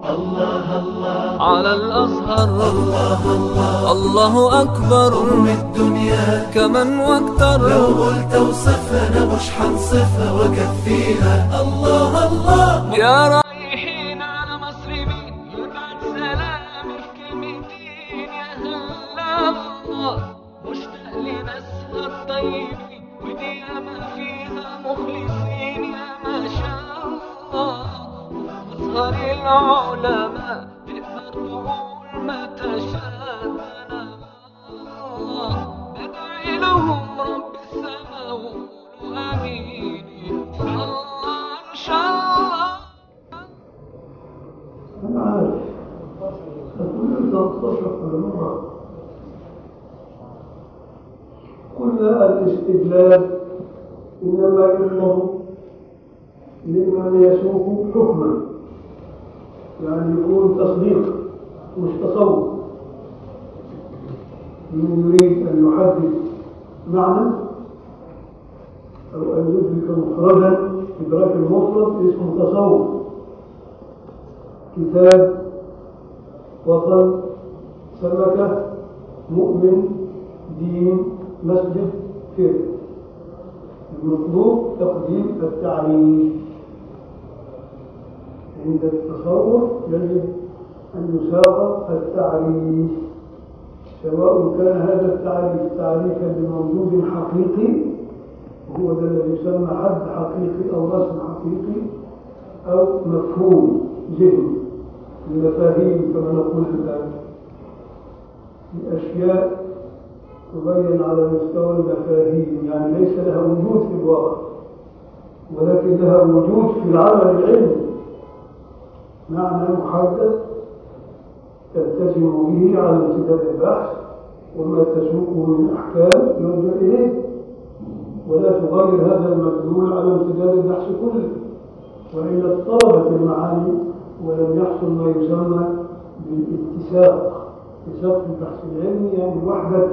الله الله على الأزهر الله الله الله أكبر أم الدنيا كمن واكتر لو قلت اوصفها انا مش حنصفها واكفيها الله الله يا رايحين على مصر مين يبعت سلامي في كلمتين يا هلا الله مشتاق لناسها الطيبين ودي ما فيها مخلصين يا ما شاء الله أزهر العلماء تقدر تقول ما تشاء أنا الله بدعي لهم رب السماء وقولوا آمين إن شاء الله إن شاء الله أنا عارف هتقول 13 مرة قلنا الاستدلال إنما يطلب ممن يسوق حكما يعني يكون تصديق مش تصور من يريد أن يحدد معنى أو أن يدرك مفردا إدراك المفرد اسمه تصور كتاب وطن سمكة مؤمن دين مسجد خير المطلوب تقديم التعريف عند التصور يجب أن يساق التعريف سواء كان هذا التعريف تعريفا بموجود حقيقي وهو ده الذي يسمى حد حقيقي أو رسم حقيقي أو مفهوم ذهني المفاهيم كما نقول الآن الأشياء تبين على مستوى المفاهيم يعني ليس لها وجود في الواقع ولكن لها وجود في العمل العلمي معنى محدد تلتزم به على امتداد البحث وما تسوقه من أحكام يرجع إليه ولا تغير هذا المدلول على امتداد البحث كله وإلا اضطربت المعاني ولم يحصل ما يسمى بالاتساق اتساق في البحث العلمي يعني وحدة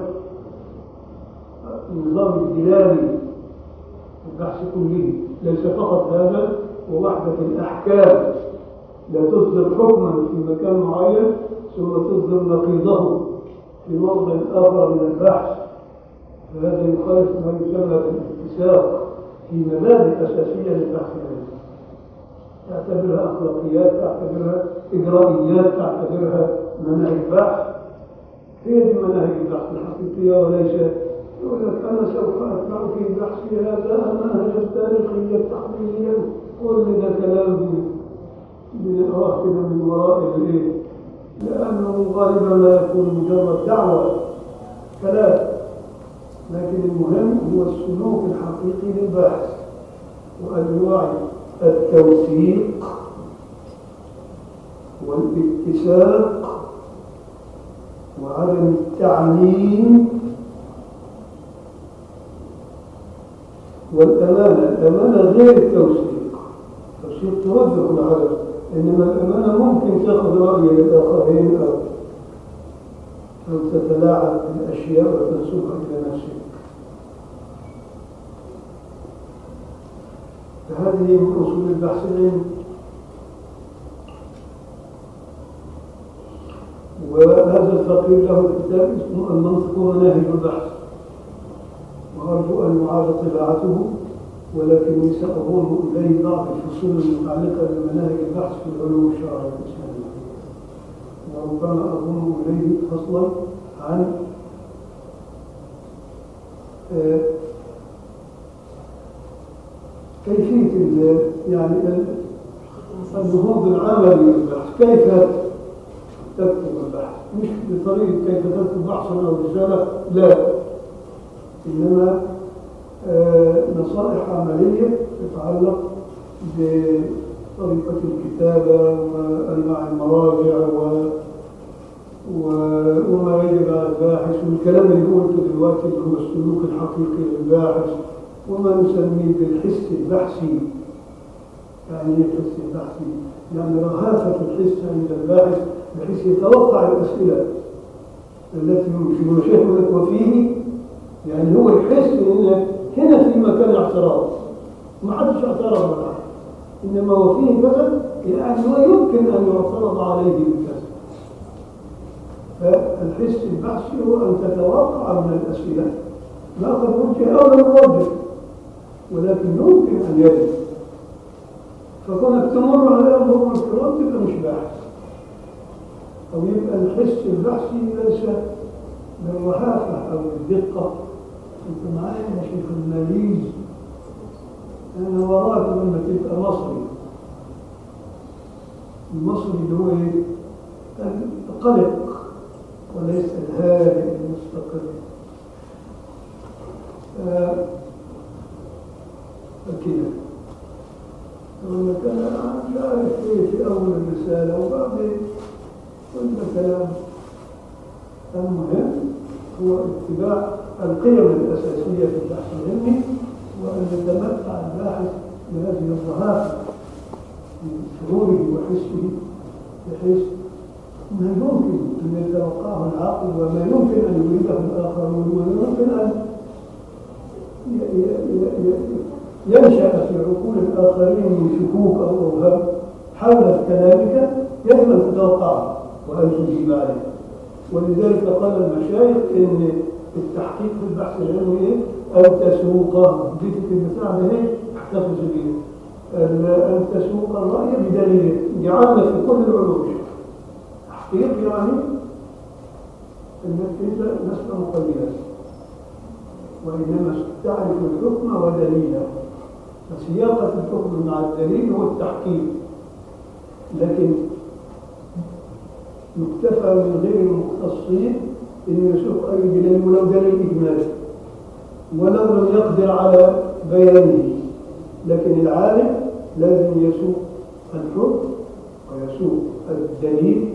النظام الدلالي البحث كله ليس فقط هذا ووحدة الأحكام لا تصدر حكما في مكان معين ثم تصدر نقيضه في موضع آخر من البحث فهذا يخالف ما يسمى بالاتساق في مبادئ أساسية للبحث العلمي تعتبرها أخلاقيات تعتبرها إجرائيات تعتبرها مناهج بحث هي دي مناهج البحث الحقيقية وليس يقول لك أنا سوف أتبع في بحثي هذا منهجا تاريخيا تحليليا كل ده كلام بنقراه كده من وراء الإيه لأنه غالبا لا يكون مجرد دعوة كلام لكن المهم هو السلوك الحقيقي للباحث وأنواع التوثيق والاتساق وعدم التعميم والأمانة الأمانة غير التوثيق التوثيق توثق العدد إنما الأمانة ممكن تأخذ رأي الآخرين أو أو تتلاعب بالأشياء وتنسبها إلى نفسك فهذه من أصول البحث العلمي وهذا الفقير له كتاب اسمه المنطق ومناهج البحث وأرجو أن يعاد طباعته ولكني سأضم إليه بعض الفصول المتعلقة بمناهج البحث في العلوم الشرعية الإسلامية وربما أضم إليه فصلا عن آه كيفية يعني النهوض العملي للبحث كيف تكتب البحث مش بطريقة كيف تكتب بحثا أو رسالة لا إنما آه نصائح عملية تتعلق بطريقة الكتابة وأنواع المراجع و وما يجب على الباحث والكلام اللي قلته دلوقتي اللي هو السلوك الحقيقي للباحث وما نسميه بالحس البحثي يعني ايه الحس البحثي؟ يعني رهافة الحس عند الباحث بحيث يتوقع الأسئلة التي يشبه لك وفيه يعني هو يحس ان هنا في مكان اعتراض ما حدش اعترض ولا حاجه إنما هو فيه كذا يعني هو يمكن أن يعترض عليه بكذا فالحس البحثي هو أن تتوقع من الأسئلة ما قد وجه أو لم يوجه ولكن يمكن أن يجد فكونك تمر على أمر الكرام تبقى مش باحث أو يبقى الحس البحثي ليس بالرهافة أو الدقة أنت معايا يا شيخ الماليز أنا وراك لما تبقى مصري المصري اللي هو إيه؟ القلق وليس الهادئ المستقر آه، فكده يقول لك انا مش عارف ايه في اول الرساله وبعدين قلنا كلام المهم هو اتباع القيم الاساسيه في البحث العلمي وان يتمتع الباحث بهذه الرهافه من شعوره وحسه بحيث ما يمكن ان يتوقعه العقل وما يمكن ان يريده الاخرون وما يمكن ان ي- ي- ي- ي- ينشأ في عقول الآخرين من شكوك أو أوهام حول كلامك يجب أن تتوقعه وأن تجيب عليه ولذلك قال المشايخ إن التحقيق في البحث العلمي إيه؟ أن تسوق دي البتاع ده إيه؟ احتفظ بيه أن أن تسوق الرأي بدليل جعلنا في كل العلوم تحقيق يعني أنك أنت لست مقيدا وإنما تعرف الحكم ودليله فسياقة الحكم مع الدليل هو التحقيق لكن يكتفى من غير المختصين أن يسوق أي دليل ولو دليل إجمالي ولو لم يقدر على بيانه لكن العالم لازم يسوق الحكم ويسوق الدليل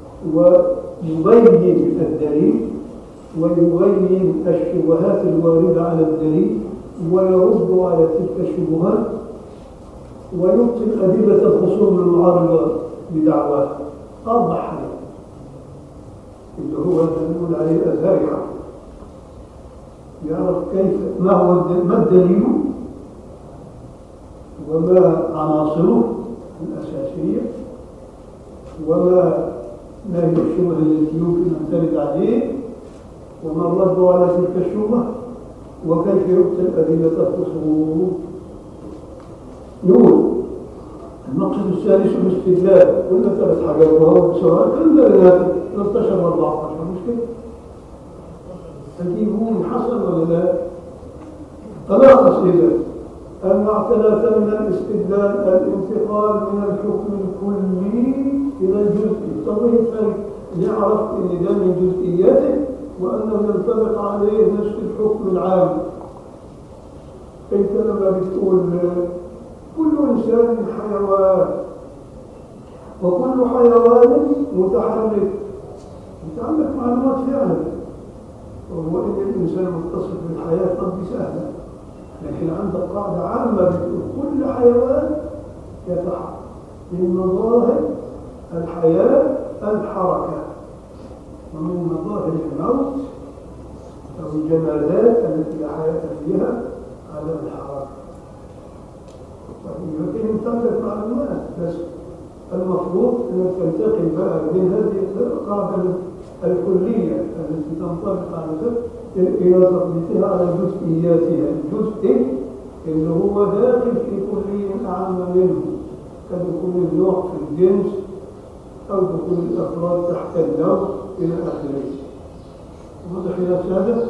ويبين الدليل ويبين الشبهات الواردة على الدليل ويرد على تلك الشبهات ويبطل أدلة الخصوم المعارضة بدعواه أربع حاجات اللي هو نقول عليه الأزهري يعرف كيف ما هو الد- ما الدليل وما عناصره الأساسية وما ما هي الشبهة التي يمكن أن ترد عليه وما الرد على تلك الشبهة وكيف يبطل أدلة الخصوم نقول المقصد الثالث الاستدلال قلنا ثلاث حاجات وهو سواء كان درجات 13 و 14 مش كده؟ تجيبون حصل ولا لا؟ تلاحظ إذا أن ثلاثة من الاستدلال الانتقال من الحكم الكلي إلى الجزئي طب إيه الفرق؟ نعرف إن ده من جزئياته وأنه ينطبق عليه نفس الحكم العام أنت لما بتقول كل إنسان حيوان وكل حيوان متحرك أنت عندك معلومات فعلا وهو إن الإنسان متصف بالحياة قد سهلة لكن عندك قاعدة عامة بتقول كل حيوان يتحرك من مظاهر الحياة الحركة ومن مظاهر الموت أو الجمادات التي لا حياة فيها على الحركة طيب لكن انت عندك معلومات بس المفروض انك تنتقل بقى من هذه القاعده الكليه التي تنطبق على ذلك الى تطبيقها على جزئياتها الجزء اللي هو داخل في كلية أعم منه كدخول النوع في الجنس أو دخول الأفراد تحت النوع إلى آخره واضح يا سادة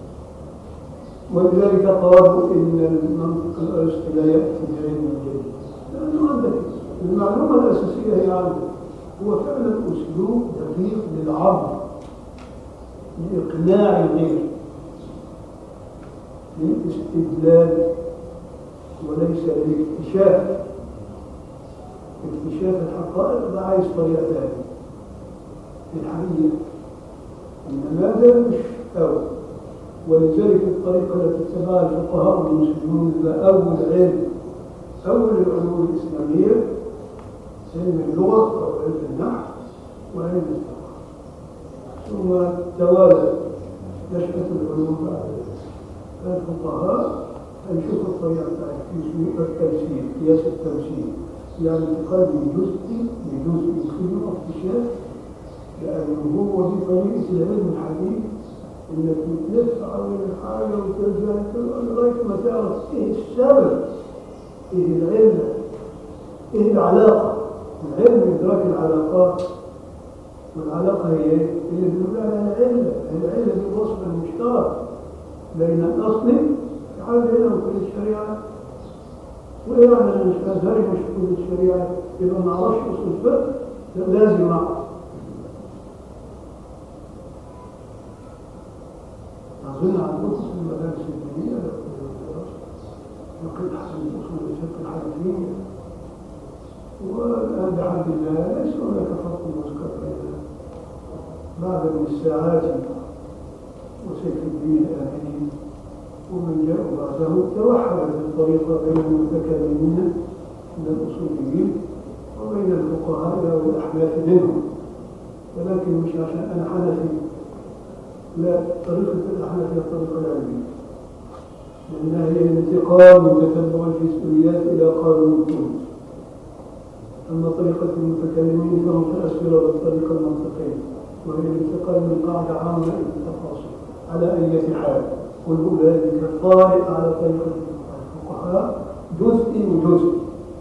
ولذلك قالوا إن المنطق الأرسطي لا يأتي بعلم الجديد لأنه عندك المعلومة الأساسية هي عنده هو فعلا أسلوب دقيق للعرض لإقناع الغير للاستدلال وليس للاكتشاف اكتشاف الحقائق ده عايز طريقة ثانية في الحقيقة إنما هذا مش أول ولذلك الطريقة التي اتبعها الفقهاء المسلمون إلى أول علم أول العلوم الإسلامية علم اللغة أو علم النحو وعلم الفقه ثم توالت نشأة العلوم بعد ذلك الفقهاء هنشوف الطريقة بتاعت اسمه التمثيل قياس التمثيل يعني انتقال من جزء لجزء خدمة اكتشاف لأنه هو دي طريقة العلم الحديث إنك بتلف على الحاجة وترجع لغاية ما تعرف إيه السبب إيه العلة إيه العلاقة العلم إدراك العلاقات والعلاقة هي إيه؟ اللي بنقول لها العلة العلة دي الوصف المشترك بين الأصل حاجة هنا وكل الشريعة وإيه يعني أنا مش أزهري مش كل الشريعة يبقى ما أعرفش أصل الفقه لا، لازم أعرف أظن عندكم في المدارس الدينية لقيت حسن أصول الفقه الحنفية والآن بحمد الله ليس هناك فرق مذكر بين بعد من الساعات وسيف الدين الآمنين ومن جاء بعده توحدت الطريقة بين المتكلمين من الأصوليين وبين الفقهاء والأحناف منهم ولكن مش عشان أنا حنفي لا طريقة الأحناف هي الطريقة العلمية لأنها هي الانتقال من تتبع الجزئيات إلى قانون الكون أما طريقة المتكلمين فمتأثرة بالطريقة المنطقية وهي الانتقال من قاعدة عامة إلى التفاصيل على أي حال كل ذلك طارئ على طريقة الفقهاء جزء وجزء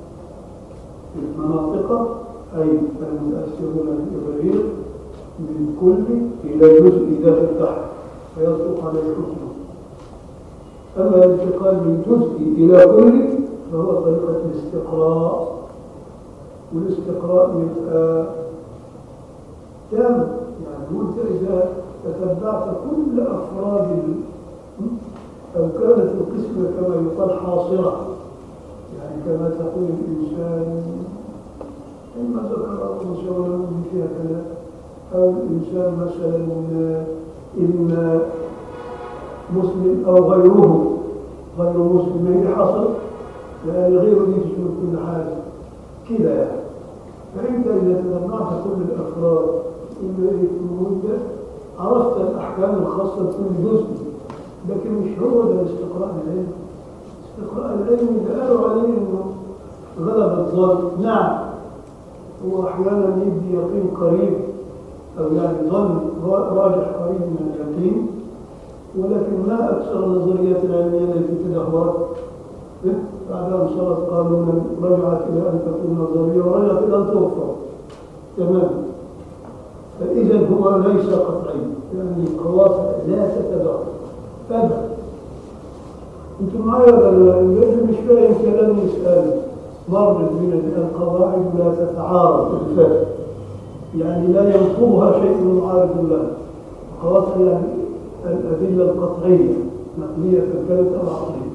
المناطق أي المتأثرون بالإبريق من كل إلى جزء ذات التحت فيصدق عليه حكمه أما الانتقال من جزء إلى كل فهو طريقة الاستقراء والاستقراء يبقى تام يعني وانت إذا تتبعت كل أفراد ال- أو كانت القسمة كما يقال حاصرة يعني كما تقول الإنسان إما ذكر أو أنثى ولا يوجد فيها كلام أو الإنسان مثلا إما مسلم أو غيره غير مسلم هي حصل لأن غيره دي تشمل كل حاجة كده يعني فأنت إذا تجمعت كل الأفراد إما إيه في المدة عرفت الأحكام الخاصة بكل جزء لكن مش هو ده الاستقراء العلمي الاستقراء العلمي اللي قالوا عليه إنه غلب الظن نعم هو أحيانا يدي يقين قريب أو يعني ظن راجح قريب من اليقين ولكن ما أكثر النظريات العلمية التي تدهورت بعد أن صارت قانونا رجعت إلى أن تكون نظرية ورجعت إلى أن توفر تماما فإذا هو ليس قطعيا يعني القواطع لا تتدهور أبدا أنتم معايا ولا اللي مش فاهم كلام يسأل مر من القواعد لا تتعارض بالفهم يعني لا ينقضها شيء معارض لها القواطع يعني الأدلة القطعية نقلية كانت أو عقلية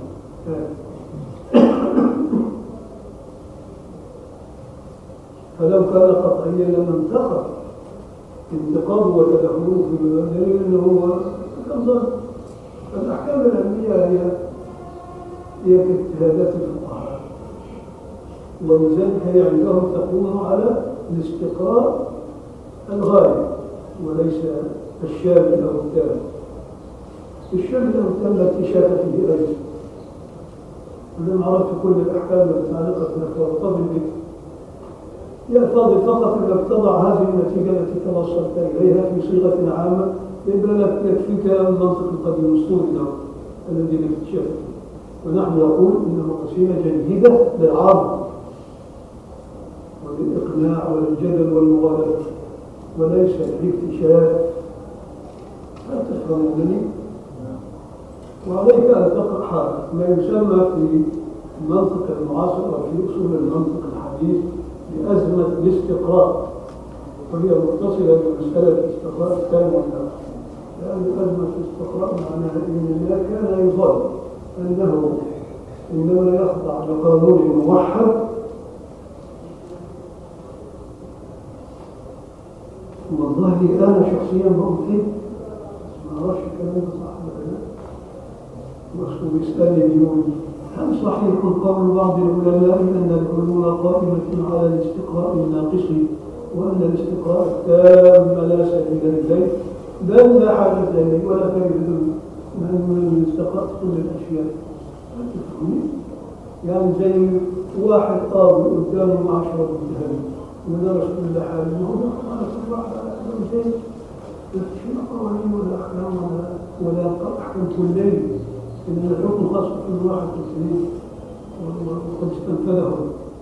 فلو كان قطعيا لما انتقد انتقاده وتدخله في الدليل انه هو كان ظن فالاحكام العلميه هي هي كاجتهادات الفقهاء ولذلك هي عندهم تقوم على الاستقراء الغالب وليس الشامل او التام الشامل او التام لا اكتشاف فيه ايضا ولما عرفت كل الاحكام المتعلقه بالفرطاب البيت يقتضي فقط انك تضع هذه النتيجه التي توصلت اليها في صيغه عامه يبقى لك يكفيك المنطق القديم الاسطوري ده الذي الاكتشاف ونحن نقول انه قسيمه جيده للعرض وللاقناع وللجدل والمغالبه وليس للاكتشاف هل تفهمونني؟ وعليك ان تقرا حاجه ما يسمى في المنطق المعاصر او في اصول المنطق الحديث بأزمة الاستقراء وهي متصلة بمسألة الاستقراء التام والنقص لأن أزمة الاستقراء معناها أن الله كان يظن أنه إنما يخضع لقانون موحد والله أنا شخصيا بقول كده ما أعرفش الكلام ده صح ولا لا وأصله بيسألني بيقول هل صحيح قول بعض العلماء أن العلوم قائمة على الاستقراء الناقص وأن الاستقراء التام لا سبيل إليه بل لا حاجة إليه ولا فائدة من استقرأت كل الأشياء يعني زي واحد قاضي قدامه عشرة متهم ودرس كل حاجة ما هو خلاص راح زي في قوانين ولا أحكام ولا ولا أحكام كلية إن الحكم خاص بكل واحد مسلم وقد استنفذه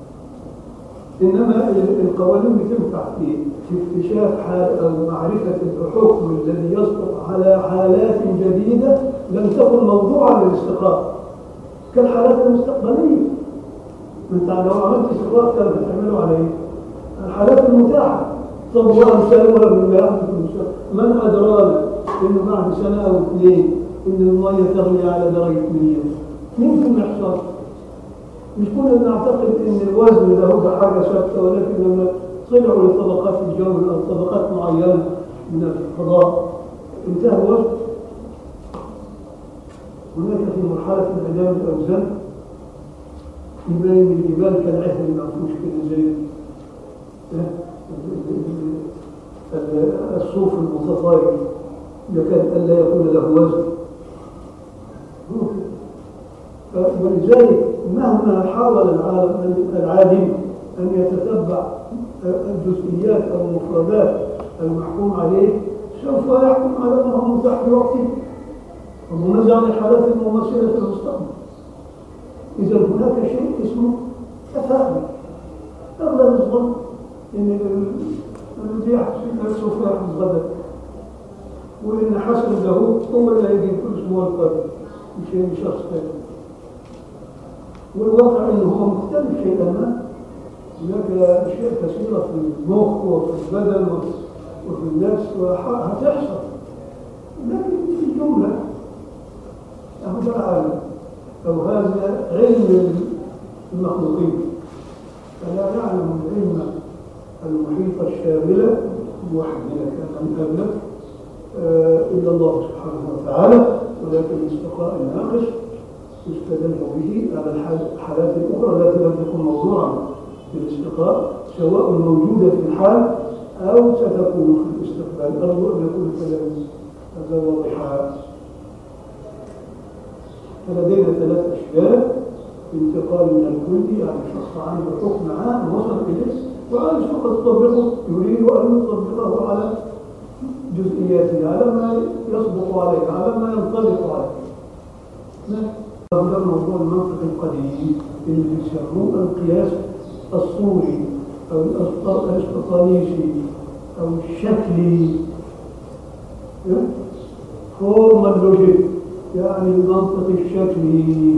إنما القوانين بتنفع في في اكتشاف حال أو معرفة الحكم الذي يصدق على حالات جديدة لم تكن موضوعا للاستقرار كالحالات المستقبلية انت لو عملت استقرار كان بتعمله على ايه؟ الحالات المتاحة طب وامثالها بالله من ادرانا انه بعد سنة او اثنين ان المية تغلي على درجة 100 ممكن يحصل مش كنا نعتقد ان الوزن ده هو حاجة ثابتة ولكن لما طلعوا لطبقات الجو او طبقات معينة من الفضاء انتهى الوزن هناك في مرحلة انعدام الأوزان يبين الجبال كالعهن المنفوش كده زي الصوف المتطاير يكاد ألا يكون له وزن ولذلك مهما حاول العالم العالم أن يتتبع الجزئيات أو المفردات المحكوم عليه سوف يحكم على ما هو متاح في وقته ومنزع عن الحالات المماثلة في المستقبل إذا هناك شيء اسمه تفاؤل أغلب الظن إن الذي يحدث سوف يحدث غدا وإن حسن له هو اللي هيجي كل أسبوع القادم مش هيجي شخص ثاني والواقع إنه هو مختلف شيئا ما هناك أشياء كثيرة في المخ وفي البدن وفي النفس وهتحصل لكن في الجملة هذا العالم أو هذا علم المخلوقين فلا يعلم العلم المحيط الشاملة وحدنا كما قبل إلا الله سبحانه وتعالى ولكن الاستقاء الناقص يستدل به على الحالات الأخرى التي لم تكن موضوعا للاستقاء سواء موجودة في الحال أو ستكون في الاستقبال أرجو أن يكون كلام هذا واضحا فلدينا ثلاث أشياء انتقال من الكل يعني شخص عنده حكم عام وصل إليه وعايز فقط يطبقه يريد أن يطبقه على جزئياته على ما يصدق عليه على ما ينطبق عليه هذا موضوع المنطق القديم اللي بيسموه القياس الصوري أو الاسقطانيسي أو الشكلي فورمال لوجيك يعني المنطق الشكلي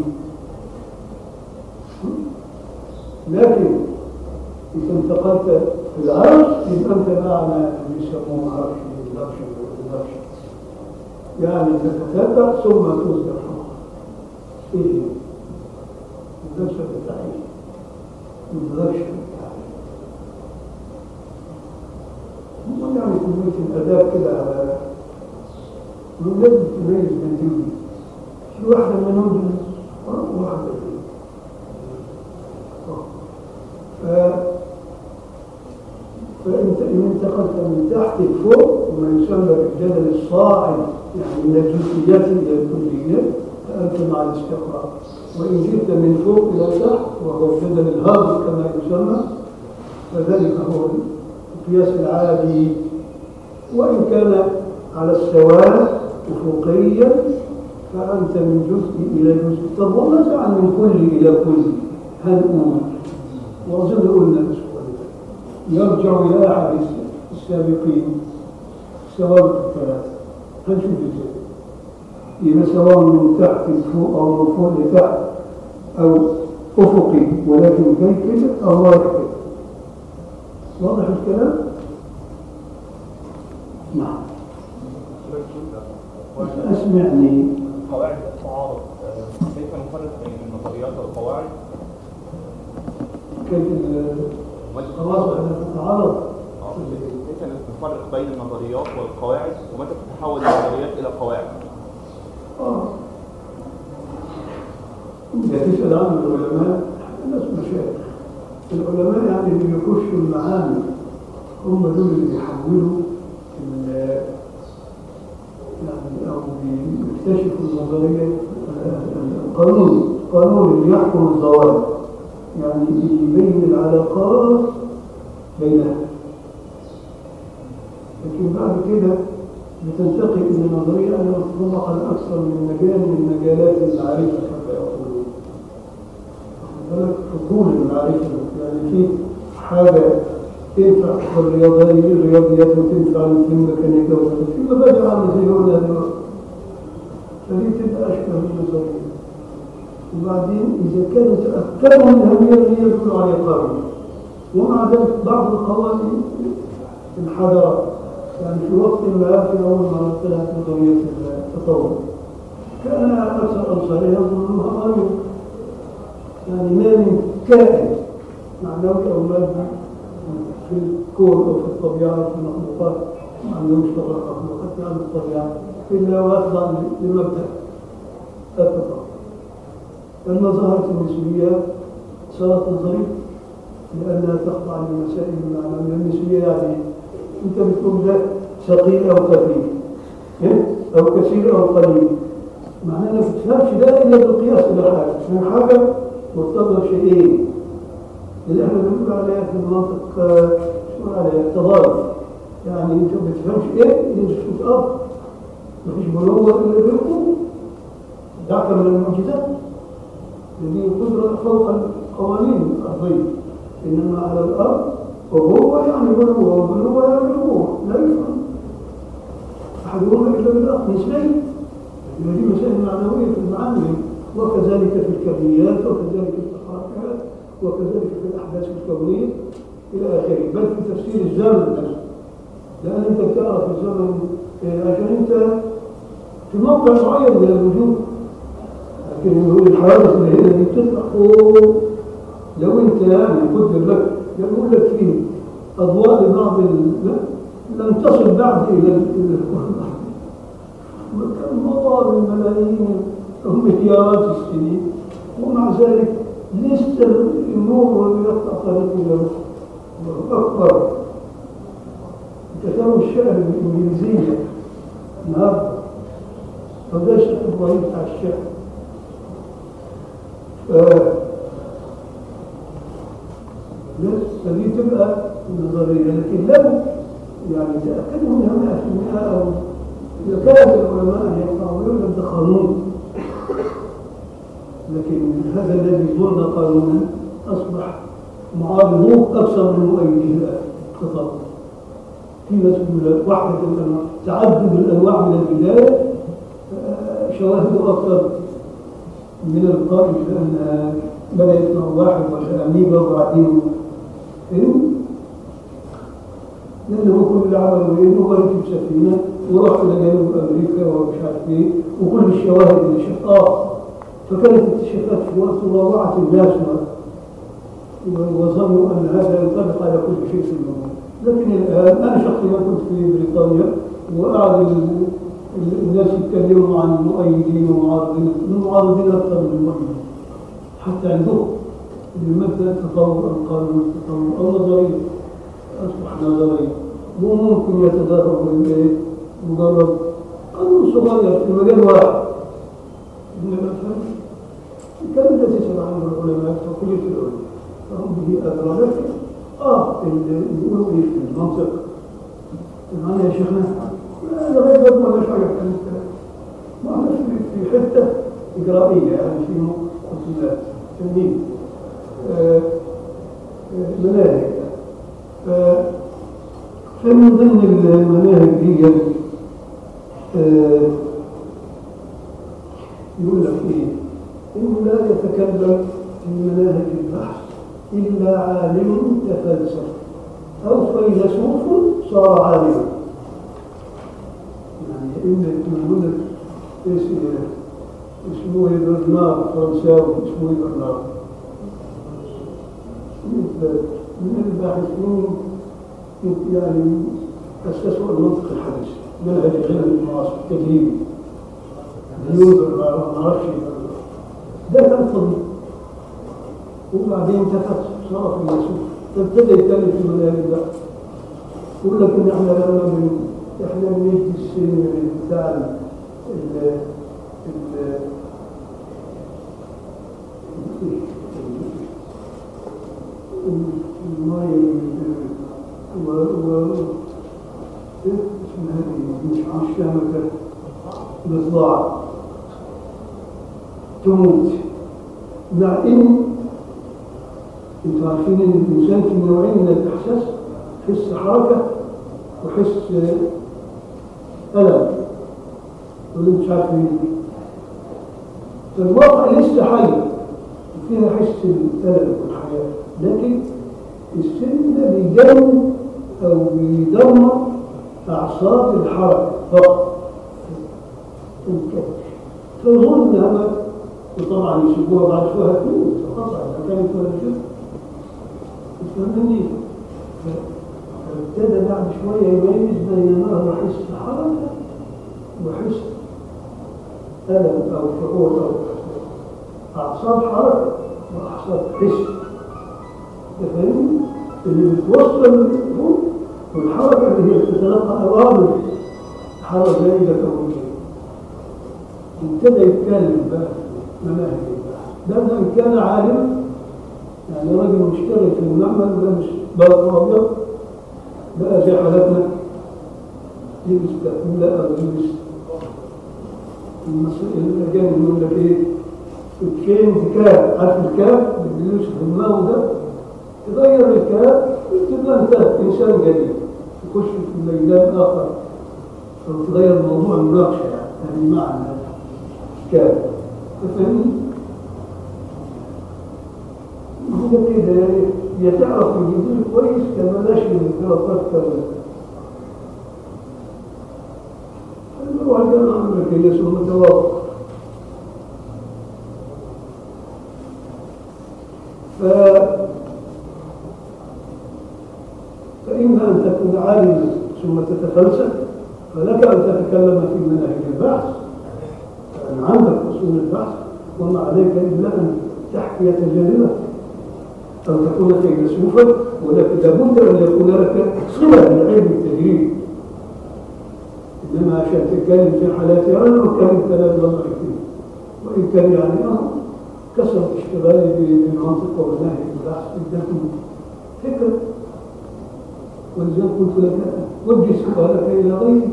لكن إذا انتقلت في العرش يبقى أنت معنى يسموه عرش العرش العرش يعني تتتبع ثم تصدر حكم إيه الدرس بتاعي الدرس بتاعي هو يعني كمية الأداب كده على ولازم تميز بين دول في واحدة منهم وواحدة دي فانت ان انتقلت من تحت لفوق وما يسمى بالجدل الصاعد يعني من الجزئيات الى الكليات فانت مع الاستقرار وان جئت من فوق الى تحت وهو الجدل الهابط كما يسمى فذلك هو القياس العادي وان كان على السواء افقيا فانت من جزء الى جزء طب وماذا عن من كل الى كل هنقول واظن قلنا الاسبوع يرجع إلى أحد السابقين سواء الثلاثة هنشوف ازاي إذا سواء من تحت لفوق أو من فوق لتحت أو أفقي ولكن جاي كده أو رايح كده واضح الكلام؟ نعم أسمعني قواعد التعارض آه، كيف نفرق بين النظريات والقواعد كيف خلاص احنا تتعارض آه، كيف نفرق بين النظريات والقواعد ومتى تتحول النظريات الى قواعد اه إذا تسأل عن العلماء الناس مشايخ العلماء يعني اللي بيخشوا المعاني هم دول اللي بيحولوا ال- يعني أو بيكتشفوا النظرية القانون القانون اللي يحكم الزواج يعني يبين العلاقات بينها لكن بعد كده بتنتقل إلى نظرية أنها تطلق على أكثر من مجال من مجالات المعرفة كما يقولون واخد بالك فضول المعرفة يعني في حاجة تنفع في الرياضيات الرياضيات وتنفع في الميكانيكا وكذا. في مبادئ عامة زي ما قلنا دلوقتي فدي تبقى أشبه بالنظرية وبعدين إذا كانت أكثر من الهوية اللي هي يدل على قانون ومع ذلك بعض القوانين انحدرت يعني في وقت ما في أول ما طلعت نظرية التطور كان أكثر أنصارها يظنونها قانون يعني ما من كائن معنوي أو مادي في الكون أو في الطبيعة أو في المخلوقات ما عندهمش طبعا مخلوقات يعني الطبيعة إلا ويخضع لمبدأ التطور لما ظهرت النسبية صارت نظرية لأنها تخضع لمسائل المعنى النسبية يعني أنت بتقول ده ثقيل أو خفيف إيه؟ أو كثير أو قليل معناه ما بتفهمش ده إلا بالقياس إلى حاجة من حاجة مرتبطة شيئين اللي احنا بنقول عليها في المنطق آه، شو عليها التضارب يعني انت ما بتفهمش ايه اللي انت تشوف اب مفيش بلوغ الا بالقوه دعك من المعجزات الذي قدرة فوق القوانين الأرضية إنما على الأرض وهو يعني بلوغ وبلوغ يعني بلوغ لا يفهم أحدهما إلا بالآخر نسبي هذه مسائل معنوية في المعاني وكذلك في الكميات وكذلك في الحركات وكذلك في الأحداث الكونية إلى آخره بل في تفسير الزمن نفسه لأن أنت بتعرف الزمن آه، عشان أنت في موقع معين من الوجود لكن هو الحوادث اللي هنا دي بتطلع فوق لو أنت يعني قدر لك يقول لك فيه أضواء لبعض ال... لا، لم تصل بعد إلى ال- إلى القرآن كان مضى من ملايين أو مليارات السنين ومع ذلك لسه النور اللي يقطع طريقه له أكبر كتاب الشعر بالإنجليزية النهارده فده الشيخ إبراهيم بتاع الشعر ف- بس فدي تبقى نظرية لكن لو يعني تأكدوا منها 100% أو إذا كان العلماء يقطعوا يقول لك ده قانون لكن هذا الذي ظن قانونا أصبح معارضوه أكثر من مؤيديه الآن خطأ في ناس يقول وحدة الأنواع تعدد الأنواع من البداية آه، شواهده أكثر من القائل بأن بدأت مع واحد ولا أميبا وبعدين فهم؟ لأنه كل اللي عمله إيه؟ إنه ركب سفينة وراح إلى جنوب أمريكا ومش عارف إيه وكل الشواهد اللي شاف آه فكانت اكتشافات في وقت وضعت الناس و- وظنوا أن هذا ينطبق على كل شيء في الموضوع لكن الآن أنا شخصيا كنت في بريطانيا وقعد ال- ال- الناس يتكلموا عن المؤيدين ومعارضين المعارضين أكثر من المؤيدين حتى عندهم لمبدأ التطور القانون التطور أو نظرية أصبح نظرية وممكن يتدرب إليه مجرد قانون صغير في مجال واحد إنما فهم الكلام ده تسمع عنه العلماء في كلية العلوم فهم به أدرى لكن آه اللي يقولوا إيه في المنطق معنا يا شيخنا لا لغاية دلوقتي ما لناش حاجة في هذا الكلام ما احنا في في حتة إجرائية يعني في مقدمات تنين آه، آه، مناهج ف- فمن ضمن المناهج دي آه، يقول لك ايه انه لا يتكلم في مناهج البحث الا عالم تفلسف او فيلسوف صار عالما يعني ان يقول لك اسمه اسمه إيه برنارد فرنساوي اسمه إيه برنارد من الباحثين يعني اسسوا المنطق الحديث منهج علم المعاصر تجريبي يوزر ما اعرفش ده كان صديق وبعدين تفت صار في اليسوع فابتدى يتكلم في مناهج البحث يقول لك ان احنا لما بن احنا بندي السن بتاع ال ال ال المية و و إيه اسمها إيه؟ مش مش شامكة بالضاع تموت مع إن انتوا عارفين ان الانسان في نوعين من الاحساس حس حركه وحس الم واللي مش عارف ايه فالواقع لسه حي وفيها حس الالم والحياه لكن السن ده بيجنن او بيدمر اعصاب الحركه فقط فظن هذا وطبعا يسيبوها بعد شويه هتموت خلاص اذا كانت ولا شيء تفهمني فابتدى بعد شويه يميز بين ما حس حركه وحس الم او شعور او اعصاب حركه واعصاب حس تفهمني اللي بتوصل للفوق والحركه اللي هي بتتلقى اوامر حركه زي ده كونيه ابتدى يتكلم بقى مناهج ده ده ان كان عالما يعني راجل مشتغل في المعمل لابس بلطو ابيض بقى زي حالتنا يلبس لا او يلبس المصري الاجانب يقول لك ايه الكين كاب عارف الكاب اللي بيلبس في دماغه ده تغير الكاب تبقى انت انسان جديد تخش في ميدان اخر او تغير موضوع المناقشه يعني يعني معنى كاب تفهمني؟ هو كده يا تعرف الجديد كويس كما نشر الانفرادات كاملة المروح كان عمرك اللي اسمه متوافق ف فإما أن تكون عالما ثم تتفلسف فلك أن تتكلم في مناهج البحث فأن عندك أصول البحث وما عليك إلا أن تحكي تجاربك أو تكون فيلسوفا ولكن لابد أن يكون لك صلة بالعلم التجريبي إنما عشان تتكلم في حالات أنا أتكلم كلام الله فيه وإن كان يعني أه كسر اشتغالي بالمنطق والنهي والبحث اداكم فكرة ولذلك قلت لك وجه سؤالك إلى غيري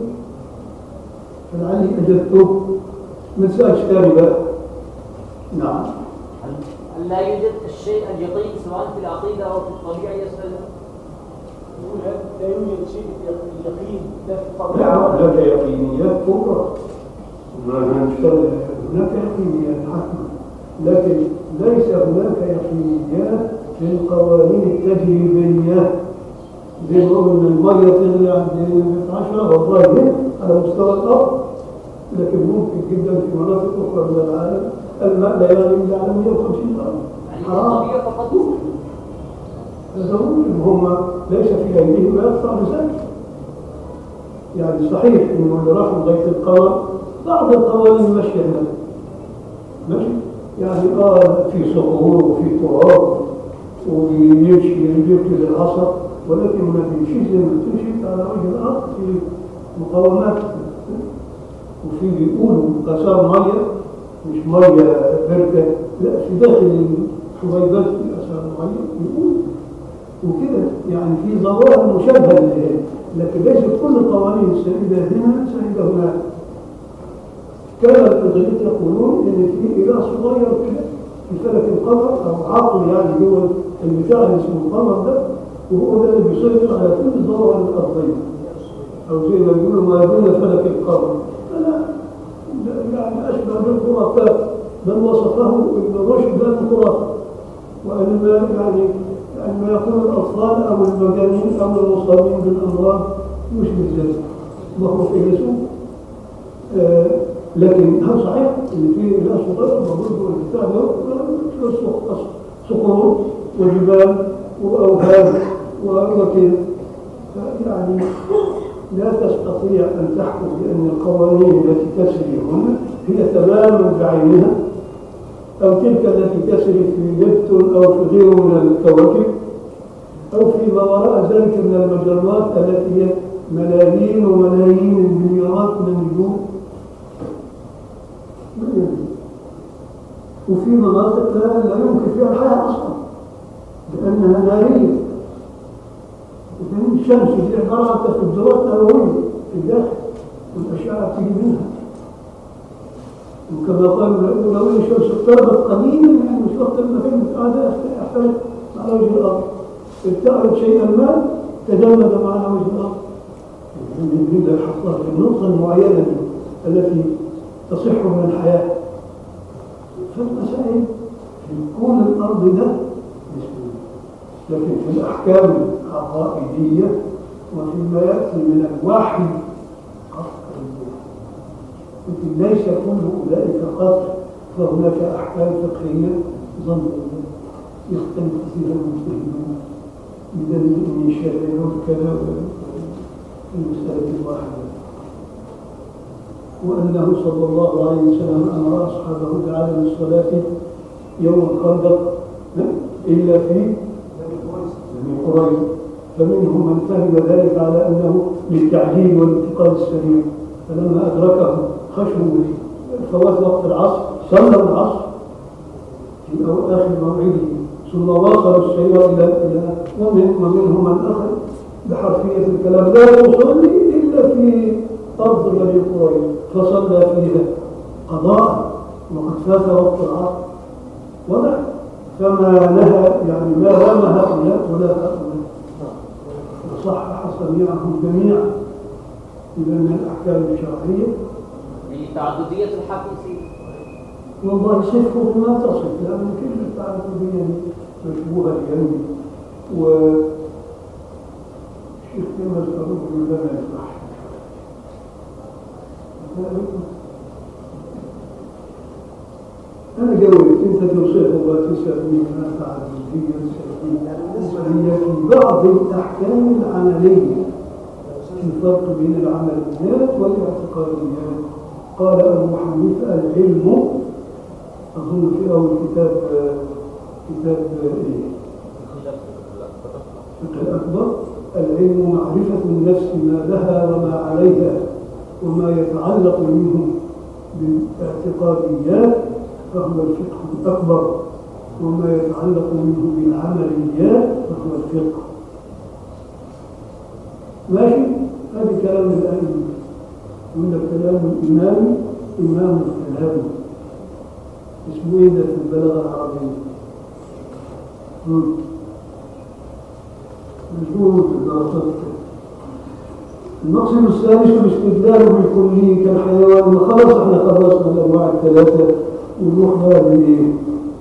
فلعلي أجبته ما تسألش تاني بقى نعم هل لا يوجد الشيء اليقين سواء في العقيدة أو في الطبيعة يسأل يقول لا يوجد شيء يقين لا في لا الطبيعة هناك يقينيات كبرى ما هنشتغل هناك يقينيات حتما لكن ليس هناك يقينيات في القوانين التجريبية زي ما قلنا المية تغلي عند 10 والله هنا على مستوى الأرض لكن ممكن جدا في مناطق أخرى من العالم الماء لا يغلي إلا على 150 درجة يعني حرام الطبيعة فقط هذا ممكن هم ليس في أيديهم ما يقطع بذلك يعني صحيح انه اللي راحوا لغايه القمر بعض القوانين ماشيه هناك ماشي يعني اه في صخور وفي تراب ويمشي يجيب العصا ولكن ما بيمشيش زي ما بتمشي على وجه الارض في مقاومات وفي بيقولوا اثار ميه مش ميه بركه لا في داخل الحبيبات في اثار ميه بيقولوا وكده يعني في ظواهر مشابهه للهي لكن ليست كل القوانين السائده هنا سائده هناك كان الغريب يقولون ان في اله صغير كده في فلك القمر او عقل يعني جوه البتاع اللي اسمه القمر ده وهو ده اللي بيسيطر على كل الظواهر الارضيه او زي ما بيقولوا ما دون فلك القمر فلا يعني اشبه بالخرافات بل وصفه ابن رشد بالخرافه وانما يعني يعني ما يكون الاطفال او المجانين او المصابين بالامراض يشبه ذلك وهو فيلسوف آه لكن هل صحيح ان في اله صغير موجود جوه البتاع ده صخور وجبال واوهام وكده يعني لا تستطيع ان تحكم بان القوانين التي تسري هنا هي تماما بعينها أو تلك التي تسري في نبتون أو في غيره من الكواكب أو في ما وراء ذلك من المجرات التي هي ملايين وملايين المليارات من النجوم وفي مناطق لا, لا يمكن فيها الحياة أصلا لأنها نارية لأن الشمس دي عبارة عن تفجيرات نووية في الداخل والأشعة تيجي منها وكما قالوا لو لو الشمس اقتربت قليلا يعني مش وقت المهم هذا يحتاج على وجه الأرض ابتعد شيئا ما تجمد على وجه الأرض نريد الحصر في النقطة المعينة التي تصح من الحياة فالمسائل في كون الأرض ده بسهولة لكن في الأحكام العقائدية وفيما يأتي من الوحي قصر لكن ليس كل أولئك قصر فهناك أحكام فقهية ظن يختلف فيها المجتهدون بدليل أن يشرعون كذا في المسألة الواحدة وأنه صلى الله عليه وسلم أمر أصحابه تعالى بالصلاة يوم الخندق إلا في بني قريظة فمنهم من فهم ذلك على أنه للتعجيل والانتقال السريع فلما أدركه خشوا فوات وقت العصر صلوا العصر في أو- آخر موعده ثم واصلوا السير إلى إلى ومن ومنهم من أخذ بحرفية الكلام لا يصلي إلا في أرض بني قريظة فصلى فيها قضاء وقد فات وقت العصر وضع فما لها يعني ما رام هؤلاء ولا هؤلاء وصحح سميعهم جميعا إذا من الأحكام الشرعية لتعددية الحق فيه والله صفه بما تصف لأن كل التعددية مشبوهة اليوم و الشيخ كما الفاروق لا يفرح أنا جاوبت أنت توصفه وتسألني ما تعددية وهي في بعض الأحكام العملية في فرق بين العمليات والاعتقاديات قال أبو حنيفة العلم أظن في أول كتاب كتاب إيه؟ الفقه الأكبر العلم معرفة النفس ما لها وما عليها وما يتعلق منه بالاعتقاديات فهو الفقه الأكبر وما يتعلق منه بالعمليات فهو الفقه ماشي هذا كلام الأئمة يقول لك كلام الإمام إمام الكلام اسمه إيه ده في البلاغة العربية مم. مشهور في الدراسات المقصد الثالث الاستدلال بالكلي كالحيوان خلاص احنا خلصنا الانواع الثلاثه ونروح بقى بالايه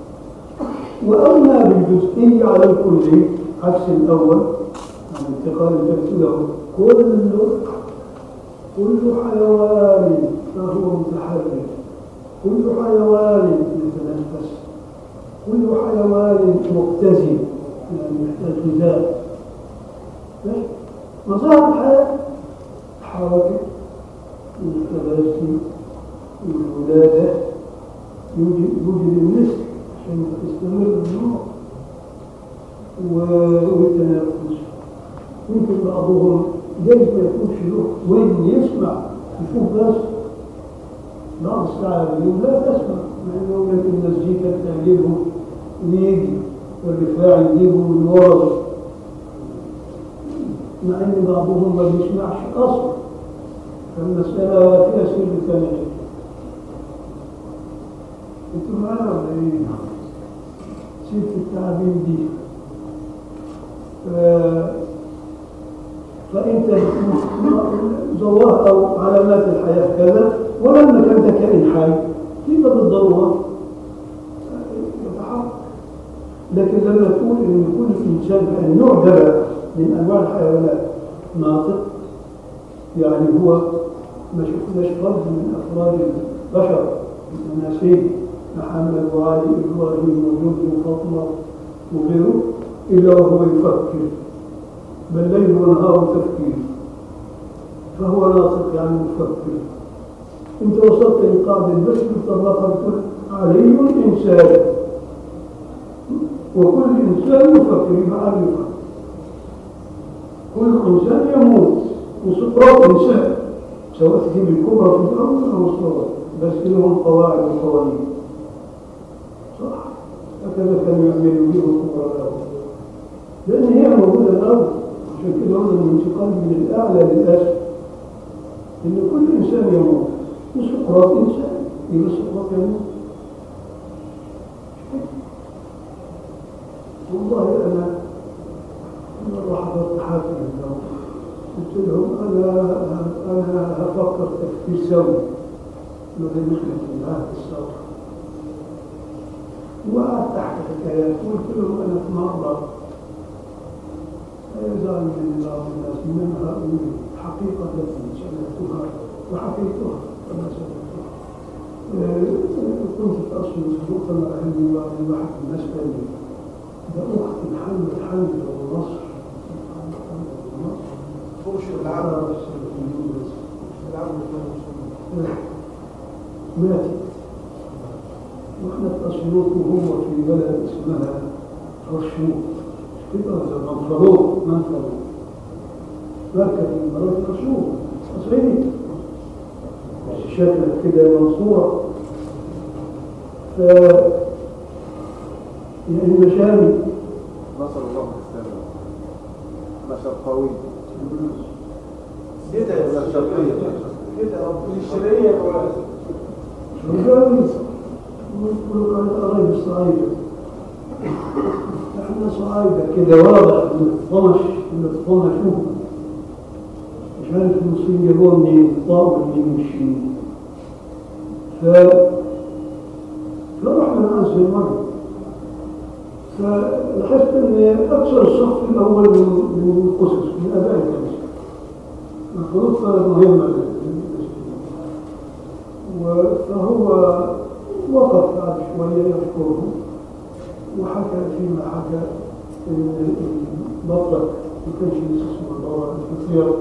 واما بالجزئي على الكلي عكس الاول عن انتقال الترتيب كل كل حيوان فهو متحرك كل حيوان يتنفس كل حيوان مقتزي يعني محتاج غذاء مظاهر الحياة الحركة والتباسم والولادة يوجد يوجد النسل عشان تستمر النوع و- والتنفس يمكن بعضهم جايز ما يكونش له وين يسمع يشوف بس بعض الساعة اليوم لا تسمع مع انه يمكن المزيكا تعجبهم ويجي والرفاع يجيبهم من ورا مع ان بعضهم ما بيسمعش اصلا فالمسألة فيها سر ثاني انتوا معايا ولا ايه؟ سيرة التعابين دي ف- فانت زواه او علامات الحياة كذا ولما كان ده كائن حي يبقى بالضرورة يتحرك لكن لما تقول ان كل انسان النوع ده بقى من انواع الحيوانات ناطق يعني هو ما شفناش فرد من افراد البشر الاناسين محمد وعلي ابراهيم ويوسف وفاطمه وغيره الا وهو يفكر بل ليل ونهار تفكير فهو ناطق يعني مفكر انت وصلت لقاعده بس بتطلقها بتقول علي انسان وكل انسان يفكر يبقى علي يفكر كل إنسان يموت وسقراط إنسان سواء تجيب الكبرى في الأول أو الصغرى بس لهم قواعد وقوانين هكذا كانوا يعملوا بهم القرآن لأن هي موجودة الأرض عشان كده قلنا الانتقال من الأعلى للأسفل إن كل إنسان يموت وسقراط إنسان يبقى سقراط يموت والله أنا مرة حضرت حافل لهم قلت لهم أنا أنا هفكر تفكير سوي ما هي مشكلة في هذا الصوت وقعدت أحكي حكايات وقلت لهم أنا في مرة يزعل من بعض الناس منها من حقيقة التي سمعتها وحكيتها كما سمعتها كنت في أصل صدوقا مع علمي وعلى واحد من الناس قال لي ده أخت محمد حمد ونصر فرش العبد العبد ماتت واحنا في اسيوط وهو في بلد اسمها رشوط كده زي منفلوط منفلوط مركز من مرات رشوط صعيدي شكلك كده منصورة ف يعني مشامي نصر الله الاسلام نشر قوي كده يا ولا شرقية كده ربنا الشرعية ولا مجاوز كل كانت قرايب الصعيدة احنا صعايدة كده واضح من الطمش من الطمش شوف مش عارف المصريين جابوها منين الطاقة منين والشين ف فرحنا نعزل مرة فلاحظت ان اكثر الصف الاول من من القصص من اباء الكنيسه المفروض كانت مهمه للمسلمين و- فهو وقف بعد شويه يذكره وحكى فيما حكى ان المطلق ما كانش لسه اسمه الدوره الفطير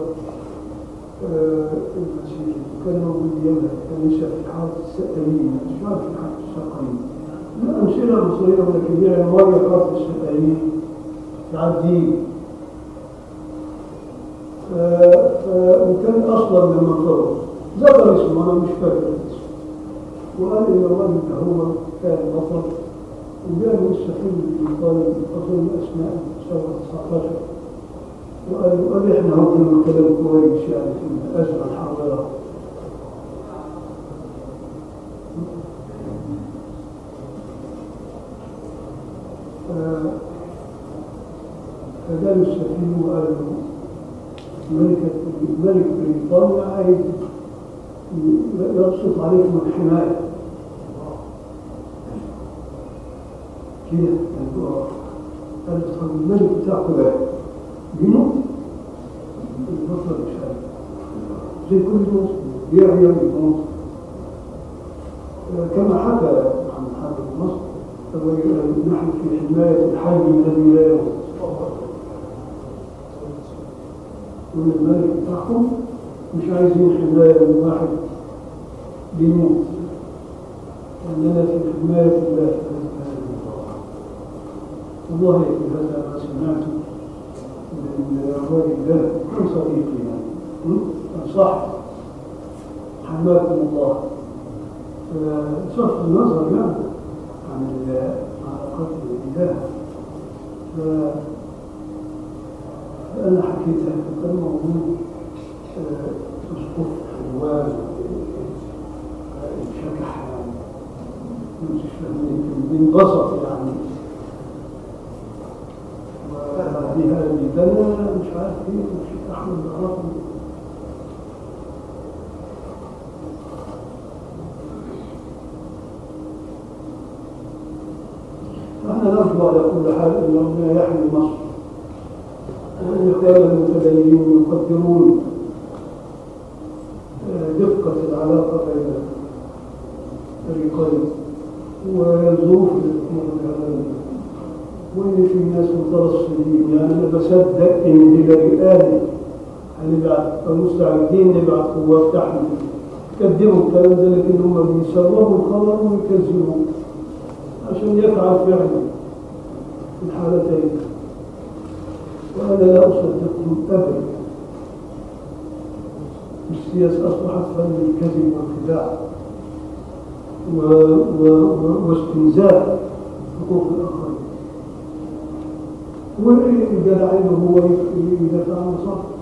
المسيحي كان موجود يمها الكنيسه في حاره السقايين مش عارف في حاره السقايين لا أمثلة مصرية ولا كبيرة مرة حاره السقايين تعدي ف... ف... وكان أصلا من منطقة ذكر اسمه أنا مش فاكر اسمه وقال إن الراجل ده هو كان بطل وجاب السفير في طالب أظن أسماء سنة 19 وقال وقال إحنا هو كلام كلام كويس يعني في الأزمة الحاضرة ف- فجاء السفير وقال له ملكة ملك بريطانيا عايز يبسط عليكم الحماية كده قال له اه قال له طب الملك بتاعكم ده بيموت البطل مش عارف زي كل الناس بيعيا ويموت آه، كما حكى محمد حافظ مصر الرجل قال نحن في حماية الحي الذي لا يموت يقول الملك بتاعكم مش عايزين حماية من واحد بيموت أننا في حماية الله سبحانه وتعالى والله في هذا ما سمعته من الرجل ده كان صديقي يعني م? كان صح حماكم الله صرف النظر يعني عن ال- علاقات الإله ف- فأنا حكيتها فكان موجود آه، أسقف حلوان انشكح يعني مش فاهم يمكن بينبسط يعني وبعديها بيدنا مش عارف ايه مش احمد العرفي فاحنا نرجو على كل حال ان ربنا يحمي مصر وان كان المتدينين يقدرون آه، دقة العلاقة بين الفريقين والظروف اللي تكون بهذا وإن في ناس مترصدين يعني أنا بصدق إن هيلاري قالت هنبعت أو مستعدين نبعت قوات تحمل يقدموا الكلام ده لكن هم بيسربوا الخبر ويكذبوه عشان يفعل فعلا في الحالتين وأنا لا أصدقهم أبدا السياسة أصبحت فن الكذب والخداع و... و... و... واستنزاف حقوق الآخرين والجدع إنه هو يدافع عن مصالحه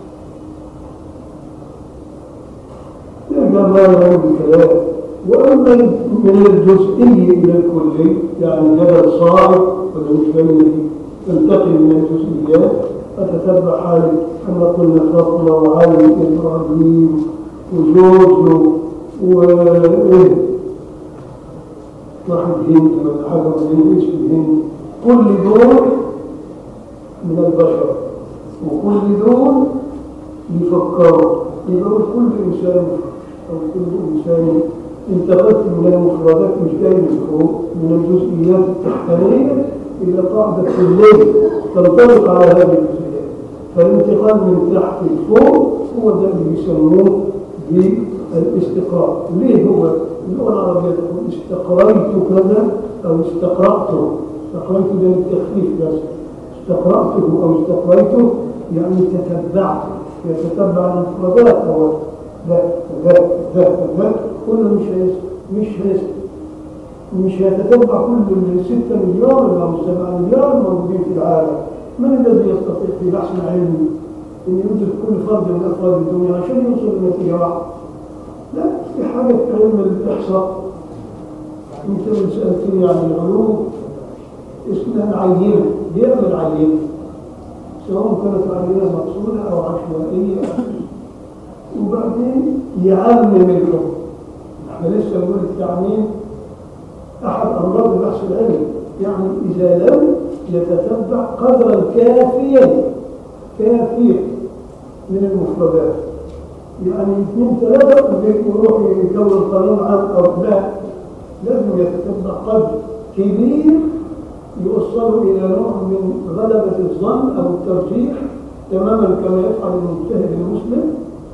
يرجع ما يقول الكلام وأما من الجزئي إلى الكلي يعني جبل صاعد ولا مش باين تنتقل من الجزئيات فتتبع حال كما قلنا فاطمة وعلي إبراهيم وجوزه وإيه واحد هند ولا حاجة من اسم الهند كل دول من البشر وكل دول يفكروا يبقى مش كل إنسان أو كل إنسان انتقلت من المفردات مش جاي من فوق من الجزئيات التحتانية إلى قاعدة كلية تنطبق على هذه الجزئيات فالانتقال من تحت لفوق هو ده اللي بيسموه بالاستقراء ليه هو اللغة العربية تقول استقريت كذا أو استقرأته استقريت ده للتخفيف بس استقرأته أو استقريته يعني تتبعت يتتبع المفردات أو لا ذا ذا ذا كله مش هيس مش هيس مش هيتتبع كل الستة مليار أو السبعة مليار الموجودين في العالم من الذي يستطيع في بحث علمي أن يوجد كل فرد من أفراد الدنيا عشان يوصل لنتيجة واحدة لا في حاجة علم الإحصاء أنت لو سألتني عن العلوم اسمها العينة بيعمل عينة سواء كانت عينة مقصودة أو عشوائية وبعدين يعمم الحكم احنا لسه بنقول التعميم أحد أمراض البحث العلمي يعني إذا لم يتتبع قدرا كافيا كافيا من المفردات يعني اثنين ثلاثة يروح يكون قانون عام أو لا لازم يتتبع قدر كبير يوصل إلى نوع من غلبة الظن أو الترجيح تماما كما يفعل المجتهد المسلم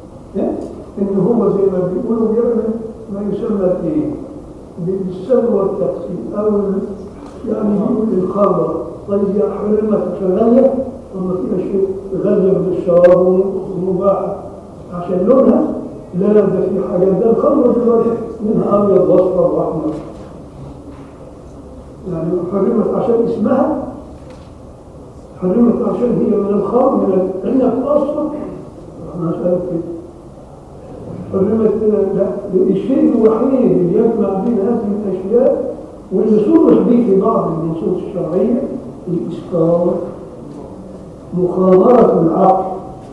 إن هو زي ما بيقولوا بيعمل ما يسمى الايه بالسلوى والتقسيم أو يعني بيقول الخمر طيب يا حرمت غالية وما فيها شيء غالية من الشراب ومباح عشان لونها لا ده في حاجات ده الخمر دلوقتي منها أبيض وأصفر وأحمر يعني حرمت عشان اسمها حرمت عشان هي من الخمر من العنب الأصفر احنا عشان كده حرمت لا الشيء الوحيد اللي يجمع بين هذه الاشياء واللي صرح به في بعض النصوص الشرعيه الاسكار مخامره العقل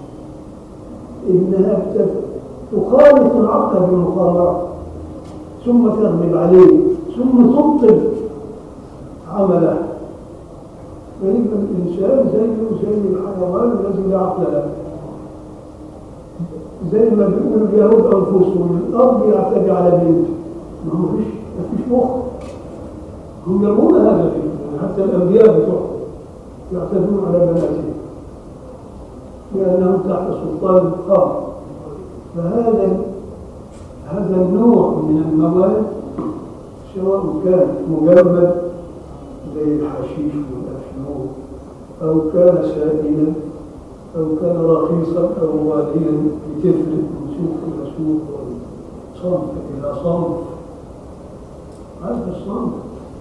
انها تخالط العقل بالمخامره ثم تغلب عليه ثم تبطل عمله فيبقى الانسان زيه زي الحيوان الذي لا عقل له زي ما بيقولوا اليهود انفسهم الاب يعتدي على بنته ما هو فيش ما فيش مخ هم يرون هذا فيه حتى الانبياء بتوعهم يعتدون على بناتهم لانهم تحت سلطان القهر فهذا هذا النوع من المواد سواء كان مجمد زي الحشيش والافيون او كان سائلا أو كان رخيصا أو غاليا بتفرق من سوق إلى سوق وصنف إلى صنف هذا الصنف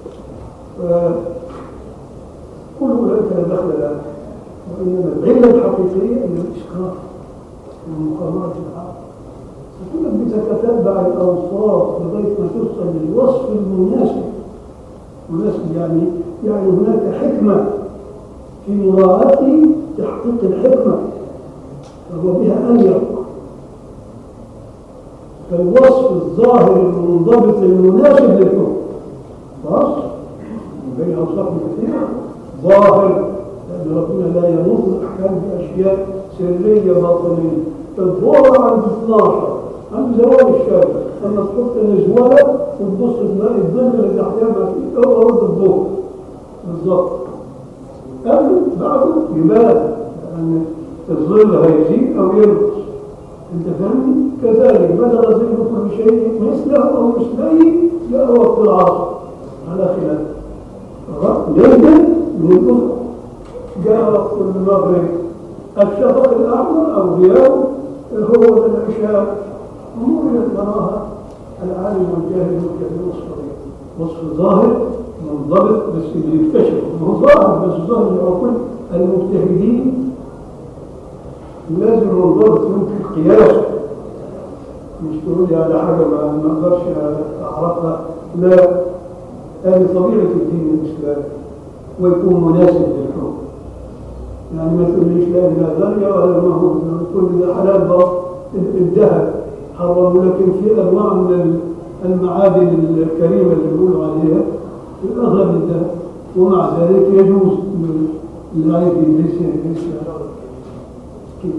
كل أولئك لا دخل له وإنما العلة الحقيقية هي الإسكار من مقامات العقل فكلك بتتتبع الأوصاف لغاية ما توصل للوصف المناسب مناسب يعني يعني هناك حكمة في مراعاة تحقيق الحكمة فهو بها أليق فالوصف الظاهر المنضبط المناسب للحكم خلاص بين أوصاف كثيرة ظاهر لأن ربنا لا ينص الأحكام بأشياء سرية باطنية الظهر عند 12 عند زوال الشمس لما تحط نزولة وتبص تلاقي الظل اللي تحتها ما فيه هو رد الظهر بالظبط قبله بعده يبان لأن الظل هيزيد أو ينقص أنت فاهمني؟ كذلك بدل ظل كل شيء مثله أو مثليه جاء وقت العصر على خلاف ليلا من الأخرى جاء وقت المغرب الشفق الأحمر أو ضياء هو العشاء أمور يتراها العالم والجاهل والكبير والصغير وصف ظاهر منضبط بس اللي يكتشف ما هو ظاهر بس ظاهر اللي هو كل المجتهدين لازم منضبط يمكن قياسه مش تقول لي على حاجة ما ما اقدرش اعرفها لا هذه طبيعة الدين الاسلامي ويكون مناسب للحكم يعني ما تقوليش لا اله غالية ولا ما هو كل ده حلال بقى الذهب حرموا لكن في انواع من المعادن الكريمة اللي بيقولوا عليها الاغلب الذهب ومع ذلك يجوز العيب ليس ليس كده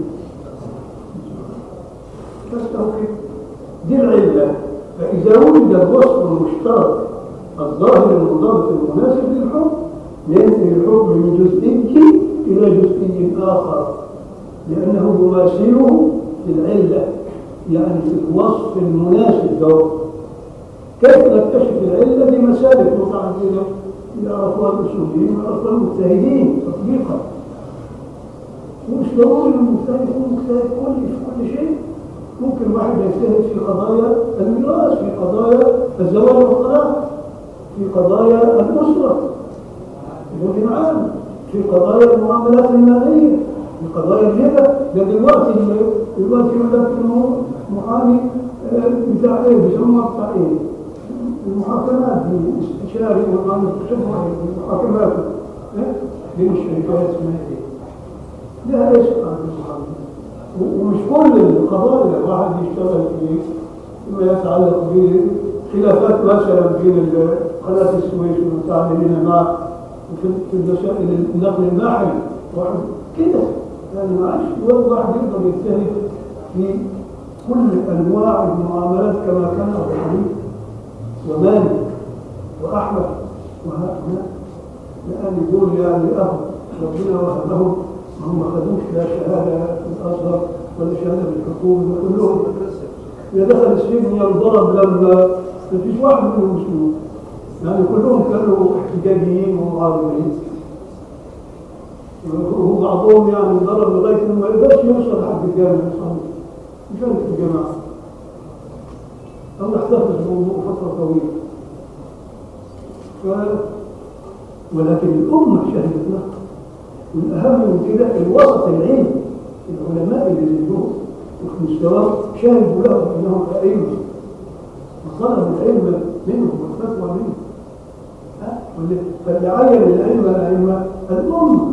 بس توقيت دي العلة فإذا وجد الوصف المشترك الظاهر المنضبط المناسب للحكم ينتهي الحكم من جزئي إلى جزئي آخر لأنه يماثله في العلة يعني في الوصف المناسب له كيف نكتشف العلة بمسالك متعددة يعرفها الأصوليين ويعرفها المجتهدين تطبيقا ومش ضروري المجتهد يكون مجتهد كلي في كل شيء ممكن واحد يجتهد في قضايا الميراث في قضايا الزواج والطلاق في قضايا الأسرة بوجه عام في قضايا المعاملات المالية في قضايا الهبة ده دلوقتي دلوقتي يقول لك انه محامي آه، بتاع ايه بيسموها بتاع ايه المحاكمات دي استشاري ومحامي بيسموها ايه المحاكمات إيه؟ بين الشركات اسمها ايه لها اسم عند المحامي و- ومش كل القضايا واحد يشتغل في فيما يتعلق بخلافات مثلا بين ال- قناة السويس والمتعاملين معه وفي في المسائل النقل البحري واحد كده يعني ما عادش الوقت واحد يقدر يجتهد في كل انواع المعاملات كما كان ابو حنيفه ومالك واحمد وهؤلاء لان دول يعني اهل ربنا وهبهم هم ما خدوش لا شهاده في الازهر ولا شهاده في الحكومه كلهم يا دخل السجن ينضرب لما ما فيش واحد منهم مسلم يعني كلهم كانوا احتجاجيين ومعارضين وبعضهم يعني ضرب لغايه انه ما يقدرش يوصل لحد الجامع يصلي مش عارف في الجماعه او يحتفظ بوضوء فتره طويله ف... ولكن الامه شهدت له والاهم من كده الوسط العلمي العلماء اللي زيهم وفي مستواه شهدوا له انهم ائمه وطلبوا العلم منهم والفتوى منهم ها؟ واللي- فاللي عين العلم الائمه الامه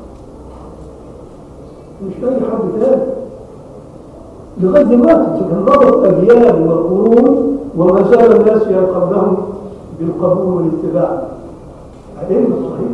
مش اي حد تاني لغايه دلوقتي كان ضبط اجيال وقرون وما زال الناس يقبلهم بالقبول والاتباع ائمه صحيح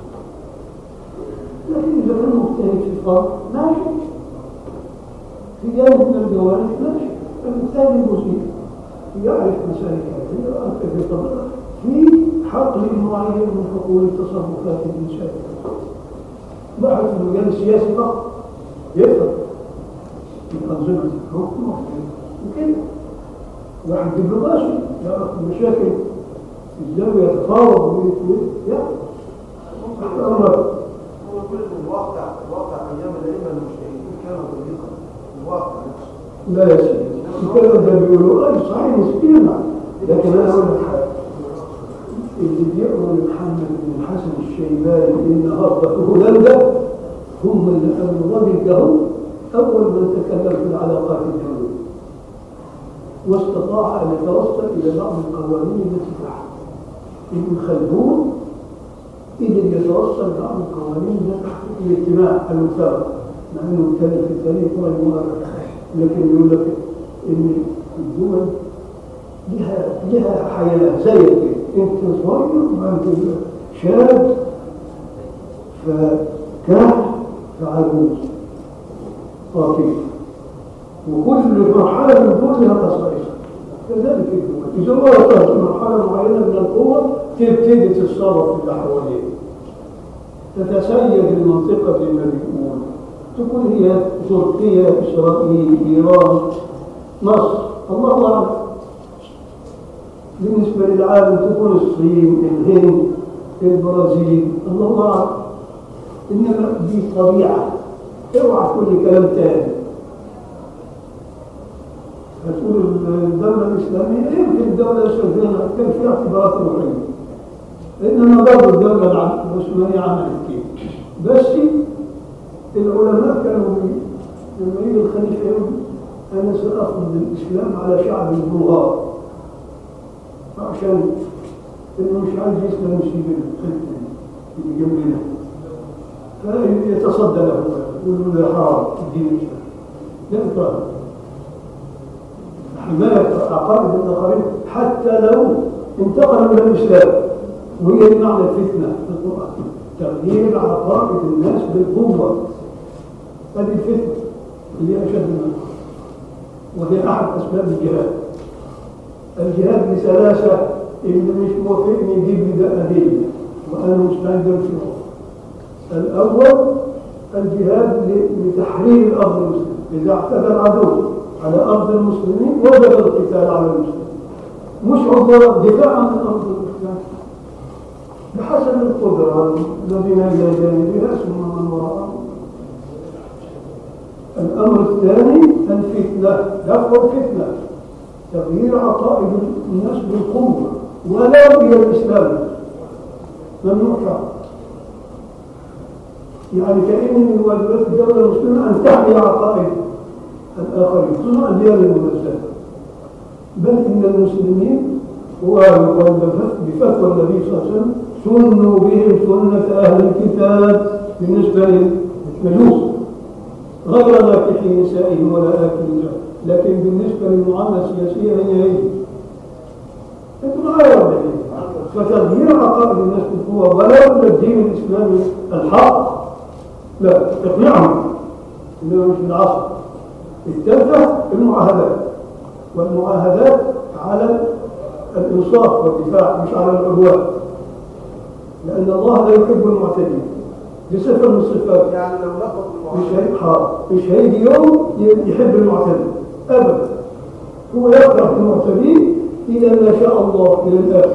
لكن اذا كان مجتهد في فرض ماشي في جانب من الجوانب ماشي المجتهد المسلم يعرف مسالك هذه ويؤثر في طبقه في حقل معين من حقول تصرفات الانسان واحد في المجال السياسي فقط يفهم في أنظمة الحكم وكده واحد دبلوماسي يعرف المشاكل ازاي يتفاوض ويعرف الأمر هو كل الواقع الواقع ايام الائمه المجتهدين كانوا ضيقا الواقع نفسه لا يا سيدي الكلام ده بيقولوا اي صحيح نسبيا لكن انا اقول لك حاجه اللي بيقروا محمد بن الحسن الشيباني النهارده في هولندا هم اللي قالوا الراجل ده هو اول من تكلم في العلاقات الدوليه واستطاع ان يتوصل الى بعض القوانين التي تحت ابن خلدون قدر يتوصل بعض القوانين التي تحت الاجتماع المساواة مع انه كان في التاريخ ولا مؤرخ لكن يقول لك ان الدول لها لها حياه زي كده انت صغير وانت شاب فكاح فعجوز خطير وكل مرحله من دول لها خصائصها كذلك الدول اذا وصلت مرحله معينه من القوه تبتدي تتصرف في اللي حواليك تتسيد المنطقه زي ما بيقولوا تكون هي تركيا اسرائيل ايران مصر الله اعلم بالنسبه للعالم تكون الصين الهند البرازيل الله اعلم انما دي طبيعه اوعى كل كلام تاني هتقول الدولة الإسلامية يمكن الدولة الإسلامية كان فيها اعتبارات روحية إنما برضه الدولة العثمانية عملت كده بس العلماء كانوا بي- لما يجي الخليفة يقول أنا سأفرض الإسلام على شعب البلغار عشان إنه مش عايز يسلم يسيب الخليفة اللي جنبنا فيتصدى له يقول له يا حرام الدين الإسلام لا إطلاقا حماية عقائد الآخرين حتى لو انتقلوا إلى الإسلام وهي دي معنى الفتنة في القرآن تغيير عقائد الناس بالقوة هذه الفتنة اللي هي أشد من القرآن وهي أحد أسباب الجهاد الجهاد بثلاثة اللي مش موافقني يجيب لي ده أدلة وأنا مستعد أنفذه الأول الجهاد ل- لتحرير الأرض المسلمة إذا اعتدى العدو على أرض المسلمين وجب القتال على المسلمين مش عبارة دفاع عن أرض المسلمين بحسب القدرة الذين إلى جانبها ثم من وراءهم الأمر الثاني الفتنة دفع الفتنة تغيير عقائد الناس بالقوة ولا إلى الإسلام ممنوع شرعا يعني كأن من واجبات الدولة المسلمة أن تحمي عقائد الآخرين خصوصا الديار المنزهة بل إن المسلمين بفتوى النبي صلى الله عليه وسلم سنوا بهم سنة أهل الكتاب بالنسبة للمجوس غير ناكحي نسائهم ولا آكل لكن بالنسبة للمعاملة السياسية هي هي تتغير به فتغيير عقائد الناس بالقوة ولو الدين الإسلامي الحق لا اقنعهم انه مش من العصر الثالثة المعاهدات والمعاهدات على الإنصاف والدفاع مش على العدوان لأن الله لا يحب المعتدين دي صفة من الصفات يعني لو لقط مش هي- حرام مش هيجي يوم ي- يحب المعتدين أبدا هو يكره المعتدين إلى ما شاء الله إلى الآخر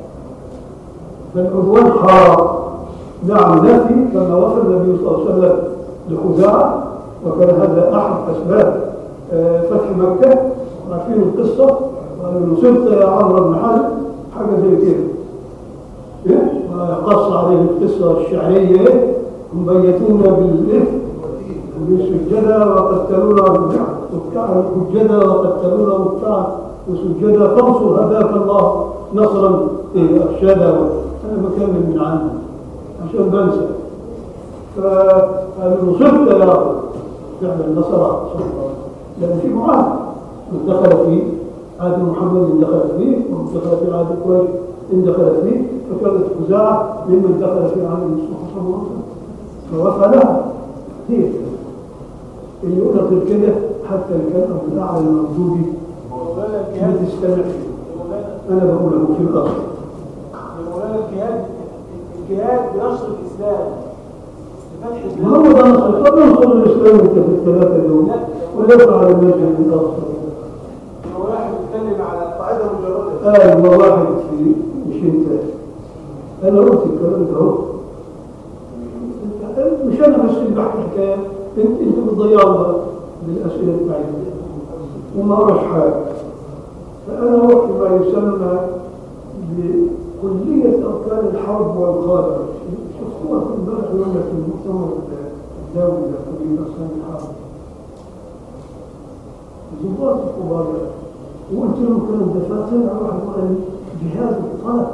فالعدوان حرام نعم نفي كما وصل النبي صلى الله عليه وسلم لخزاعة وكان هذا أحد أسباب آه، فتح مكة عارفين القصة قالوا له صرت يا عمرو بن حزم حاجة زي كده إيه؟ قص عليه القصة الشعرية إيه؟ هم بيتونا بالإثم وبالسجدة وقتلونا وبتاع سجدة وقتلونا وبتاع وسجدة فانصر هداك الله نصرا إيه أرشادا أنا بكمل من عنه عشان بنسى فقالوا له صرت يا رب فعلا نصر صلى الله عليه وسلم لأن في معاهد من دخل فيه عهد محمد إن دخل فيه ومن دخل في عهد قريش إن دخل فيه فكانت خزاعة ممن دخل في عهد المصطفى صلى الله عليه وسلم فوفى لها هي كده. اللي يقول غير كده حتى اللي كان أبو الأعلى الموجودي مولانا ما الجهاد تستمع فيه مولانا أنا بقوله في الأصل مولانا الجهاد الجهاد بنشر الاسلام بفتح ما هو البلاد ده نصر طب نصر الإسلام أنت في الثلاثة دول ودفع على المجد من الأصل لو واحد بيتكلم على قاعدة مجردة أيوة واحد في مش أنت أنا قلت الكلام ده أهو أنت- مش أنا بس اللي بحكي حكاية أنت أنت بتضيعوا بالأسئلة بتاعتك وما أعرفش حاجة فأنا رحت ما يسمى بكلية أركان الحرب والقادة شفتوها في امبارح يقول لك في المؤتمر الدولي لكلية أركان الحرب ضباط الكبار وقلت لهم كلام ده فطلع واحد قال جهاز الطلب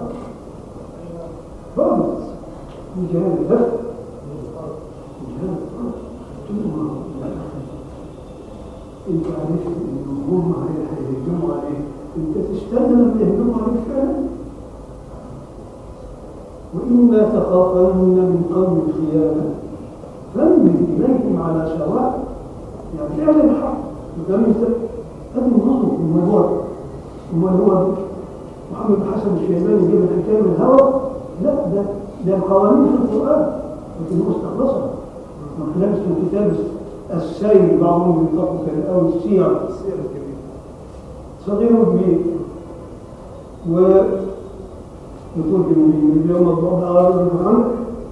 فرض من جهاز البث جهاز الطلب قلت لهم يا أخي انت عرفت ان هم هيهجموا عليك انت تستنى لما يهجموا عليك فعلا وإما تخافن من قوم خيانة فانبذ إليهم على سواء يعني اعلن الحق وكان انت هذا النظر في الموضوع امال هو محمد حسن الشيباني يجيب الحكايه من الهوى لا ده ده القوانين في القران لكن مستخلصه من خلال اسمه كتاب السير بعضهم ينطق كده او السير السير الكبير صغير وكبير و يترجم من اليوم الضوء على القرآن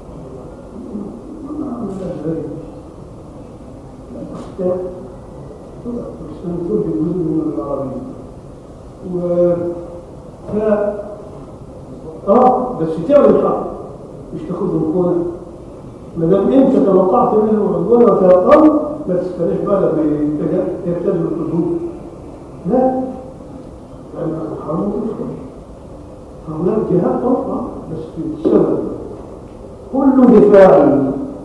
سنترجم جزء من العربي و ف اه بس تعمل حق مش تاخدهم كوره ما دام انت توقعت منهم عدوان وتيقنوا ما تستناش بقى لما يتج- يبتدوا الحدود لا لان حرام تدخل هؤلاء جهات طبعا بس في السبب كله دفاعي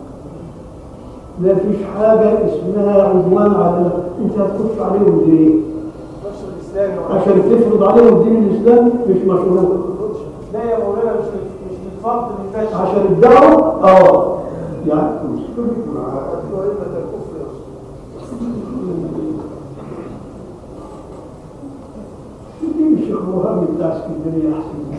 ما فيش حاجة اسمها عدوان على انت هتخش عليهم ليه؟ نشر الاسلام عشان تفرض عليهم دين الاسلام مش مشروع لا يا مولانا مش مش للفرد من فشل عشان الدعوة اه يعني مش أتلو أئمة الكفر يا أستاذ. دي الشيخ مهاب بتاع اسكندرية احسن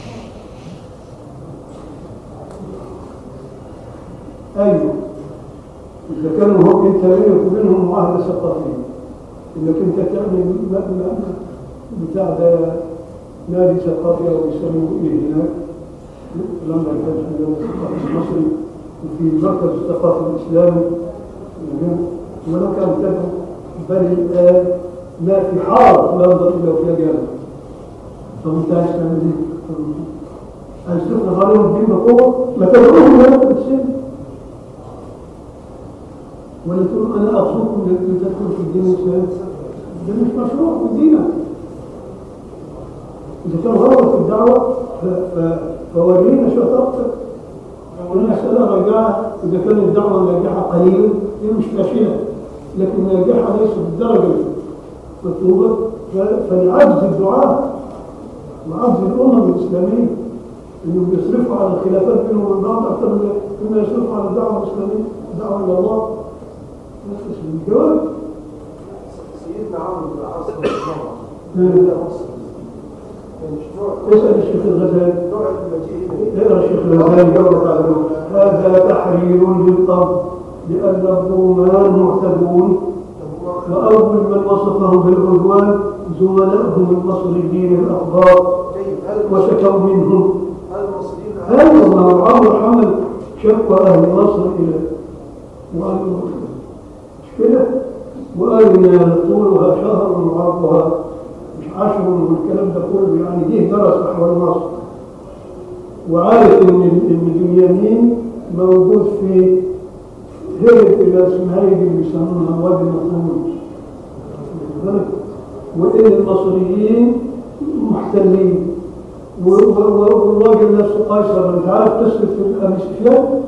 ايوه اذا كانوا هم انت بينك وبينهم معاهده ثقافيه انك انت تعمل م- م- بتاع ده نادي ثقافي او يسموه ايه هناك لما يحتاج النادي الثقافي المصري وفي مركز الثقافي الاسلامي ولو كان تدعو بل الان ما في حاره لا ينظر الا فيها جامع طب انت عايز تعمل ايه؟ طب عايز تفرض عليهم الدين بقوه ما تدعوهم لا تسلم ولا تقول انا ارجوكم ان تدخلوا في الدين الاسلامي ده مش مشروع في دينك اذا كان غلط في الدعوه ف- ف- فورينا شطارتك والمسألة راجعة إذا كانت الدعوة ناجحة قليلا هي مش فاشلة لكن ناجحة ليست بالدرجة المطلوبة ف- فلعجز الدعاة وعجز الأمم الإسلامية إنهم يصرفوا على الخلافات بينهم وبين بعض أكثر من- مما يصرفوا على الدعوة الإسلامية الدعوة إلى الله بس الجواب سيدنا عمرو بن العاص رضي الله مم. عنه إلى مصر كان نوع اسأل الشيخ الغزالي نوع المجيء إليه اقرا الشيخ الغزالي جواب على هذا تحرير للأرض لأن الرومان معتدون وأول من وصفهم بالعدوان زملائهم المصريين الأخبار كيف هل وشكوا منهم هل المصريين هذا الله عمرو حمل شكوى أهل مصر إلى وقالوا مش كده وقالوا طولها شهر وعرضها مش عشر والكلام ده كله يعني جه درس أحوال مصر وعارف إن إن اليمين موجود في هرب إلى اسمهايد اللي بيسموها وادي النطول وإن المصريين محتلين و- و- والراجل نفسه قيصر انت عارف قصه ابي سفيان؟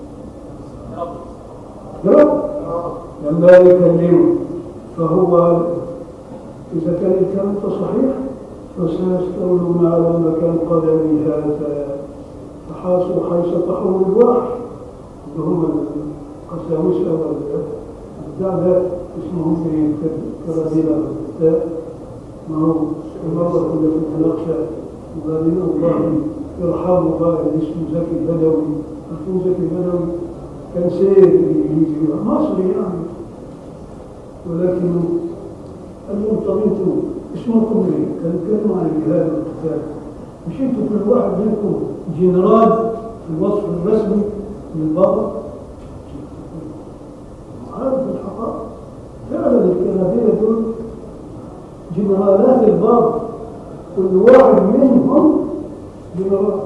رب لما يكلمه فهو اذا كان الكلام ده صحيح فسيستولون على مكان قدمي هذا فحاسوا حيث تحول الوحش اللي هم القساوسه والبتاع ده اسمهم ايه كرابيلا والبتاع ما هو مرة كنا في المناقشة وبعدين الله يرحمه بقى اللي اسمه زكي البدوي عارفين زكي البدوي كان سيد الإنجليزي مصري يعني ولكن قال لهم طب انتوا اسمكم ايه؟ كانوا يتكلموا عن الجهاد والقتال مش انتوا كل واحد منكم جنرال في الوصف الرسمي للبابا؟ عارف الحقائق فعلا الكنابيه دول جنرالات الباب كل واحد منهم جنرال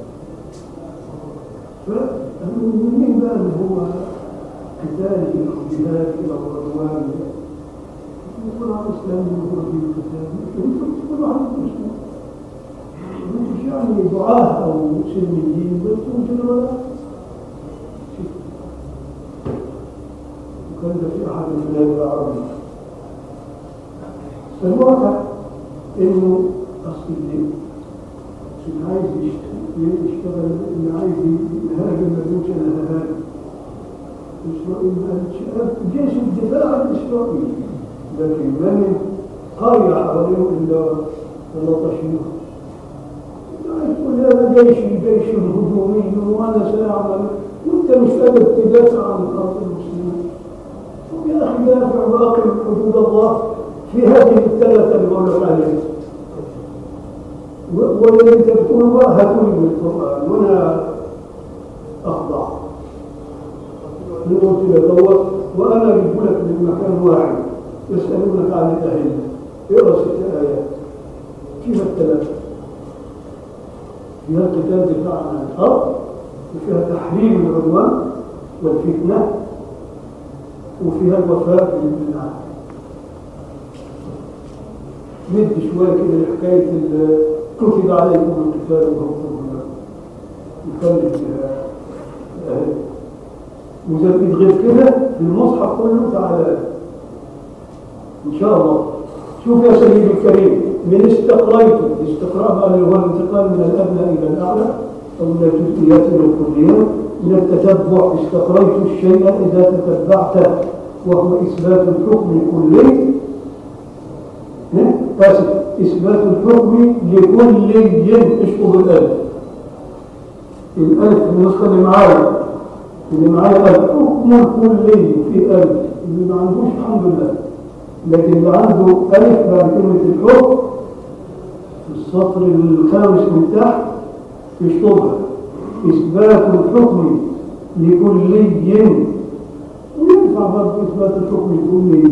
فمين بقى اللي هو قتال الجهاد الى الرضوان يقول على الاسلام يقول في القتال كل واحد مسلم مش يعني دعاة او سلميين بس هم جنرالات وكان ده في احد البلاد العربيه فالواقع انه اصل اللي اللي عايز يشتغل يشتغل اللي عايز يهاجم ما يقولش انا ههاجم اسرائيل ما قالتش قالت جيش الدفاع الاسرائيلي لكن من قرية حواليهم الا 13 يوم يقول هذا جيشي جيش هجومي وانا ساعمل وانت مش قادر تدافع عن الارض المسلمين طب يا اخي دافع واقم حدود الله في هذه الثلاثة اللي بقول لك عليها و- واللي انت بتقول بقى هاتوا لي من القرآن وانا اخضع من قلت لك هو وانا اجيب لك من مكان واحد يسألونك عن الأهلة اقرا ست آيات فيها الثلاثة فيها قتال دفاع عن الأرض وفيها تحريم العدوان والفتنة وفيها الوفاء بالعهد ندي شوية كده لحكاية ال- كتب عليكم القتال وهو كره يخلي وإذا بيتغير كده بالمصحف كله تعالى إن شاء الله شوف يا سيدي الكريم من استقريت الاستقراء بقى اللي هو الانتقال من الأدنى إلى الأعلى أو من الجزئيات إلى الكليات من التتبع استقريت الشيء إذا تتبعته وهو إثبات الحكم الكلي إيه؟ آسف إثبات الحكم لكلي اشطب الألف الألف النسخة اللي معايا اللي معايا الحكم الكلي في ألف اللي ما عندوش الحمد لله لكن اللي عنده ألف بعد كلمة الحكم في السطر الخامس من تحت يشطبها إثبات الحكم لكلي وينفع برضه إثبات الحكم الكلي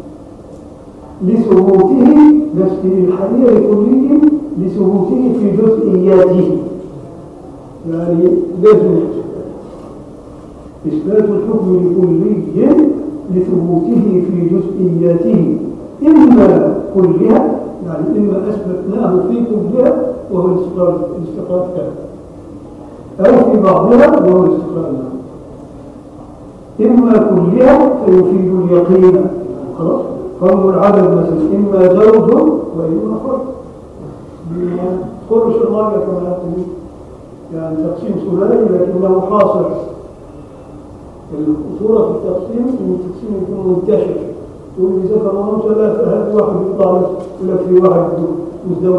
لثبوته بس في الحقيقة لكلي لثبوته في جزئياته يعني لازم يحصل إثبات الحكم لكلي لثبوته في جزئياته إما كلها يعني إما أثبتناه في كلها وهو الاستقرار الاستقرار التام أو في بعضها وهو الاستقرار النام إما كلها فيفيد اليقين خلاص فرض العدد مثلا إما زوج وإما فرد خرج الله كما يقول يعني تقسيم ثلاثي لكنه حاصر الخطورة في التقسيم ان التقسيم يكون منتشر تقول لي ذكر الله ثلاثة هات واحد يطلع لك يقول لك في واحد مزدوج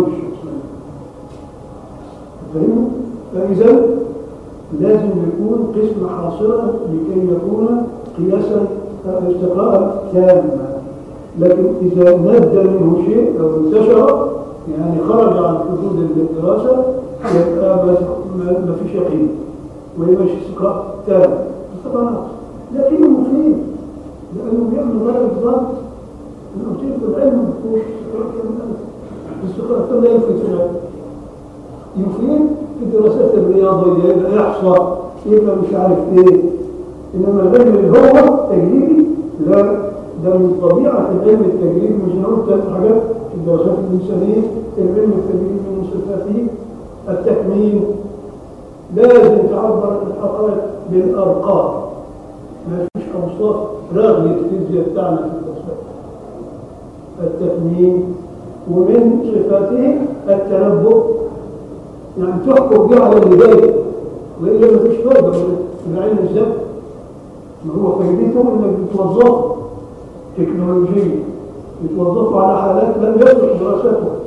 فاهم؟ فإذا لازم يكون قسم حاصرا لكي يكون قياسا استقراء تاما لكن إذا ند منه شيء أو انتشر يعني خرج عن حدود الدراسة يبقى ما ما فيش يقين ويبقى استقراء تام طبعا لكنه مفيد لأنه بيعمل غير الضبط أنا قلت لكم العلم مفهوش استقراء كامل الاستقراء التام لا يفيد في العلم يفيد في الدراسات الرياضية يبقى يحصى يبقى مش عارف ايه انما العلم اللي هو تجريبي لا ده من طبيعة العلم التجريبي مش نقول ثلاث حاجات في الدراسات الإنسانية العلم التجريبي من صفاته التكميل لازم تعبر عن الحقائق بالأرقام ما فيش أوصاف راغية الفيزياء بتاعنا في الدراسات التكميل ومن صفاته التنبؤ يعني تحكم به على اللي جاي والا ما فيش فايده من علم الذات ما هو فايدته انك بتوظفه تكنولوجيا بتوظفه على حالات لم يصلح دراستها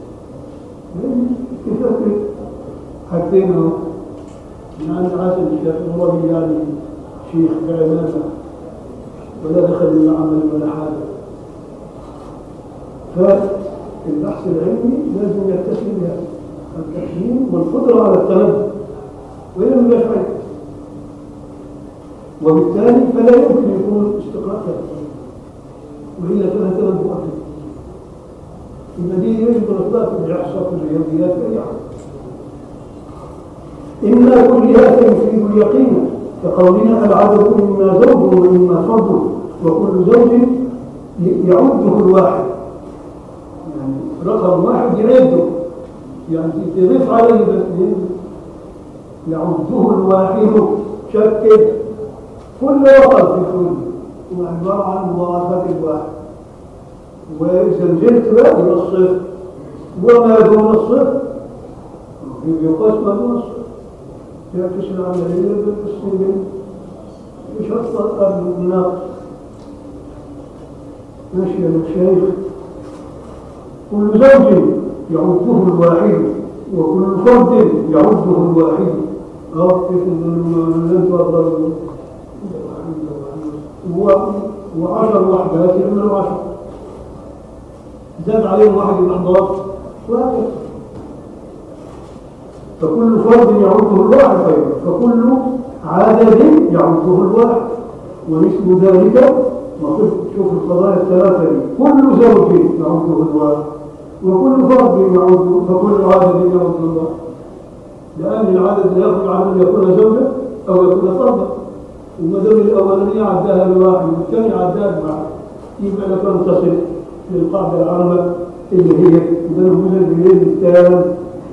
كفايه حاجتين اهو من عند عاصم الشيخ الراجل يعني شيخ بعمامه ولا دخل المعمل ولا حاجه فالبحث العلمي لازم يتسم بهذا التحليل والقدرة على التنبؤ وإلا ما يبقاش فايدة وبالتالي فلا يمكن يكون استقراء كامل وإلا فلا تنبؤ أكيد إن دي يجب الإطلاق في الإحصاء في الرياضيات في أي حاجة إما كلها فيفيد اليقين كقولنا العدد إما زوج وإما فرد وكل زوج يعده الواحد يعني رقم واحد يعده يعني تضيف عليه بالاثنين يعده الواحد شكل كل وقت في كل هو عبارة عن مضاعفات الواحد وإذا نزلت بقى إلى الصفر وما دون الصفر يقاس ما دون الصفر يعكس العملية بالسنين يشطر قبل الناقص ماشي يا مشايخ كل زوج يعده الواحد وكل فرد يعده الواحد اه كيف لن تضرب وعشر وحدات يعملوا عشر زاد عليهم واحد الأحضار وهكذا فكل فرد يعده الواحد أيضا فكل عدد يعده الواحد ومثل ذلك شوف القضايا الثلاثة دي كل زوج يعده الواحد وكل فرد يعود فكل عدد يعود الله لأن العدد لا يخرج عن أن يكون زوجة أو يكون فردا وما دام الأولانية عداها بواحد والثانية عداها بواحد يبقى لك أن تصل للقاعدة العامة اللي هي إذا وجد الليل التام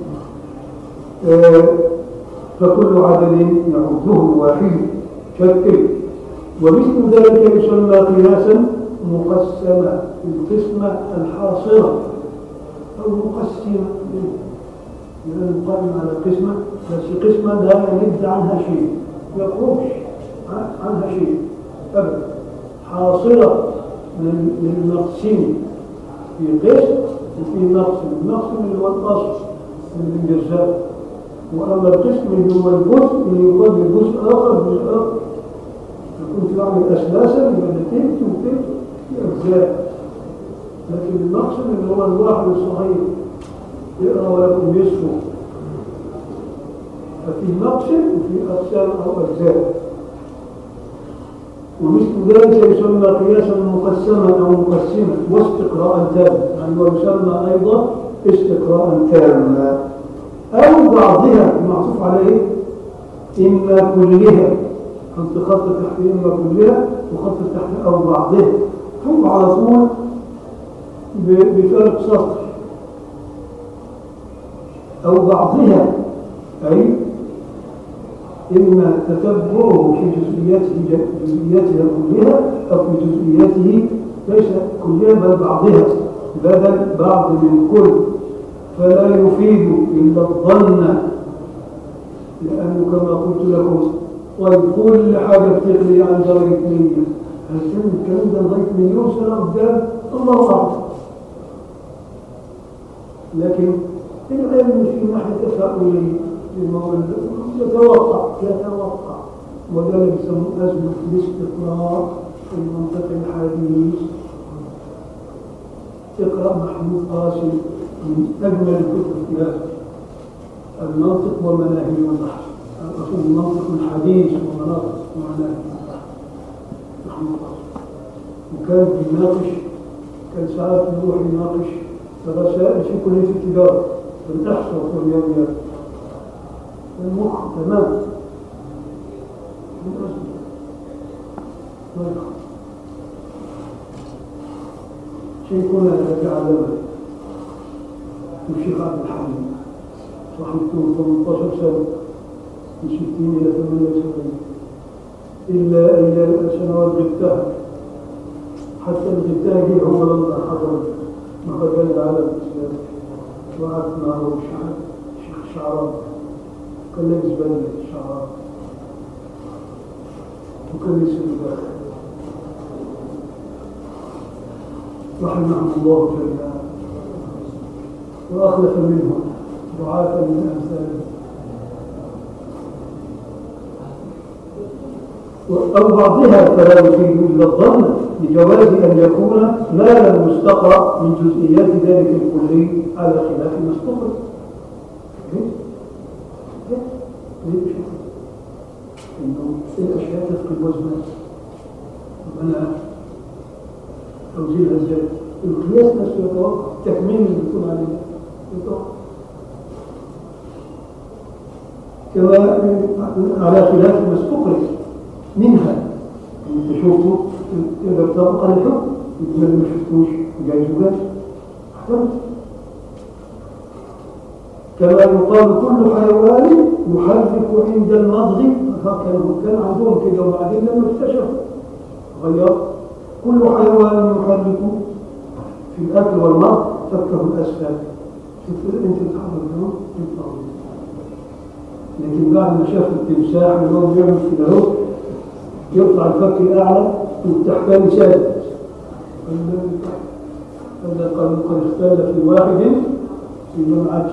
آه، فكل عدد يعده الواحد شكل ومثل ذلك يسمى قياسا مقسمة القسمة الحاصرة أو مقسمة لأن نقدم على قسمة بس قسمة لا يرد عنها شيء يخرج عنها شيء أبدا حاصرة لل- للمقسم في قسم وفي مقسم المقسم اللي هو الأصل من الجزاء وأما القسم اللي هو الجزء اللي يقابل جزء آخر جزء آخر كنت بعمل أسلاسا يبقى ده تلت وتلت في أجزاء لكن المقسم اللي هو الواحد الصغير يقرأ ولكم يسمع ففي مقسم وفي أقسام أو أجزاء ومثل ذلك يسمى قياسا مقسما أو مقسما واستقراء تاما يعني ويسمى أيضا استقراء تاما أو بعضها المعطوف عليه إما كلها خط خط تحت إما كلها وخط تحت أو بعضها فوق على طول ب- بفرق سطر أو بعضها أي إما تتبعه في جزئياته جزئياتها كلها أو في جزئياته ليس كلها بل بعضها بدل بعض من كل فلا يفيد إلا الظن لأنه كما قلت لكم طيب كل حاجة بتغلي عن درجة مية هل الكلام ده لغاية مليون سنة قدام الله أعلم لكن العلم في ناحية تفاؤلي للمولى يتوقع يتوقع وذلك يسمى أزمة الاستقرار في المنطق الحديث اقرأ محمود قاسم من أجمل الكتب في هذا المنطق ومناهج والبحث أقصد المنطق الحديث ومناطق ومناهج البحث محمود قاسم وكان بيناقش كان ساعات يروح يناقش الرسائل في كلية التجارة في الإحصاء والرياضيات المخ تمام من أجل ما يخاف شيخنا الذي علمنا الشيخ عبد الحميد صاحبته 18 سنة من 60 إلى 78 إلا إلا سنوات غبتها حتى الغبتها جه هو لما حضر مهرجان العالم الإسلامي وقعدت معه الشيخ الشيخ شعران كان لابس بني شعران وكان يسير داخل رحمه الله جل وأخلف منهم دعاة من أمثاله أو بعضها فلا يفيد إلا الظن لجواز أن يكون ما لم يستقرأ من جزئيات ذلك الكلي على خلاف ما استقرأ ليه؟ ليه؟ ليه مش كده؟ إنه الأشياء تفقد وزنها أنا توزيعها ازاي؟ القياس نفسه يتوقف التكميل اللي بتقول عليه يتوقف كما على خلاف ما استقرأ منها انت شفته تقدر تطبق على الحكم يقول ما شفتوش جايز وجايز احتمل كما يقال كل حيوان يحرك عند المضغ كان كان عندهم كده وبعدين لما اكتشفوا غير كل حيوان يحرك في الاكل والمضغ فكه الاسفل شوف انت بتحرك اليوم يطلع لكن بعد ما شاف التمساح اللي هو بيعمل كده اهو يرفع الفك الأعلى والتحتاني سادس هذا قد قد اختل في واحد في ما عادش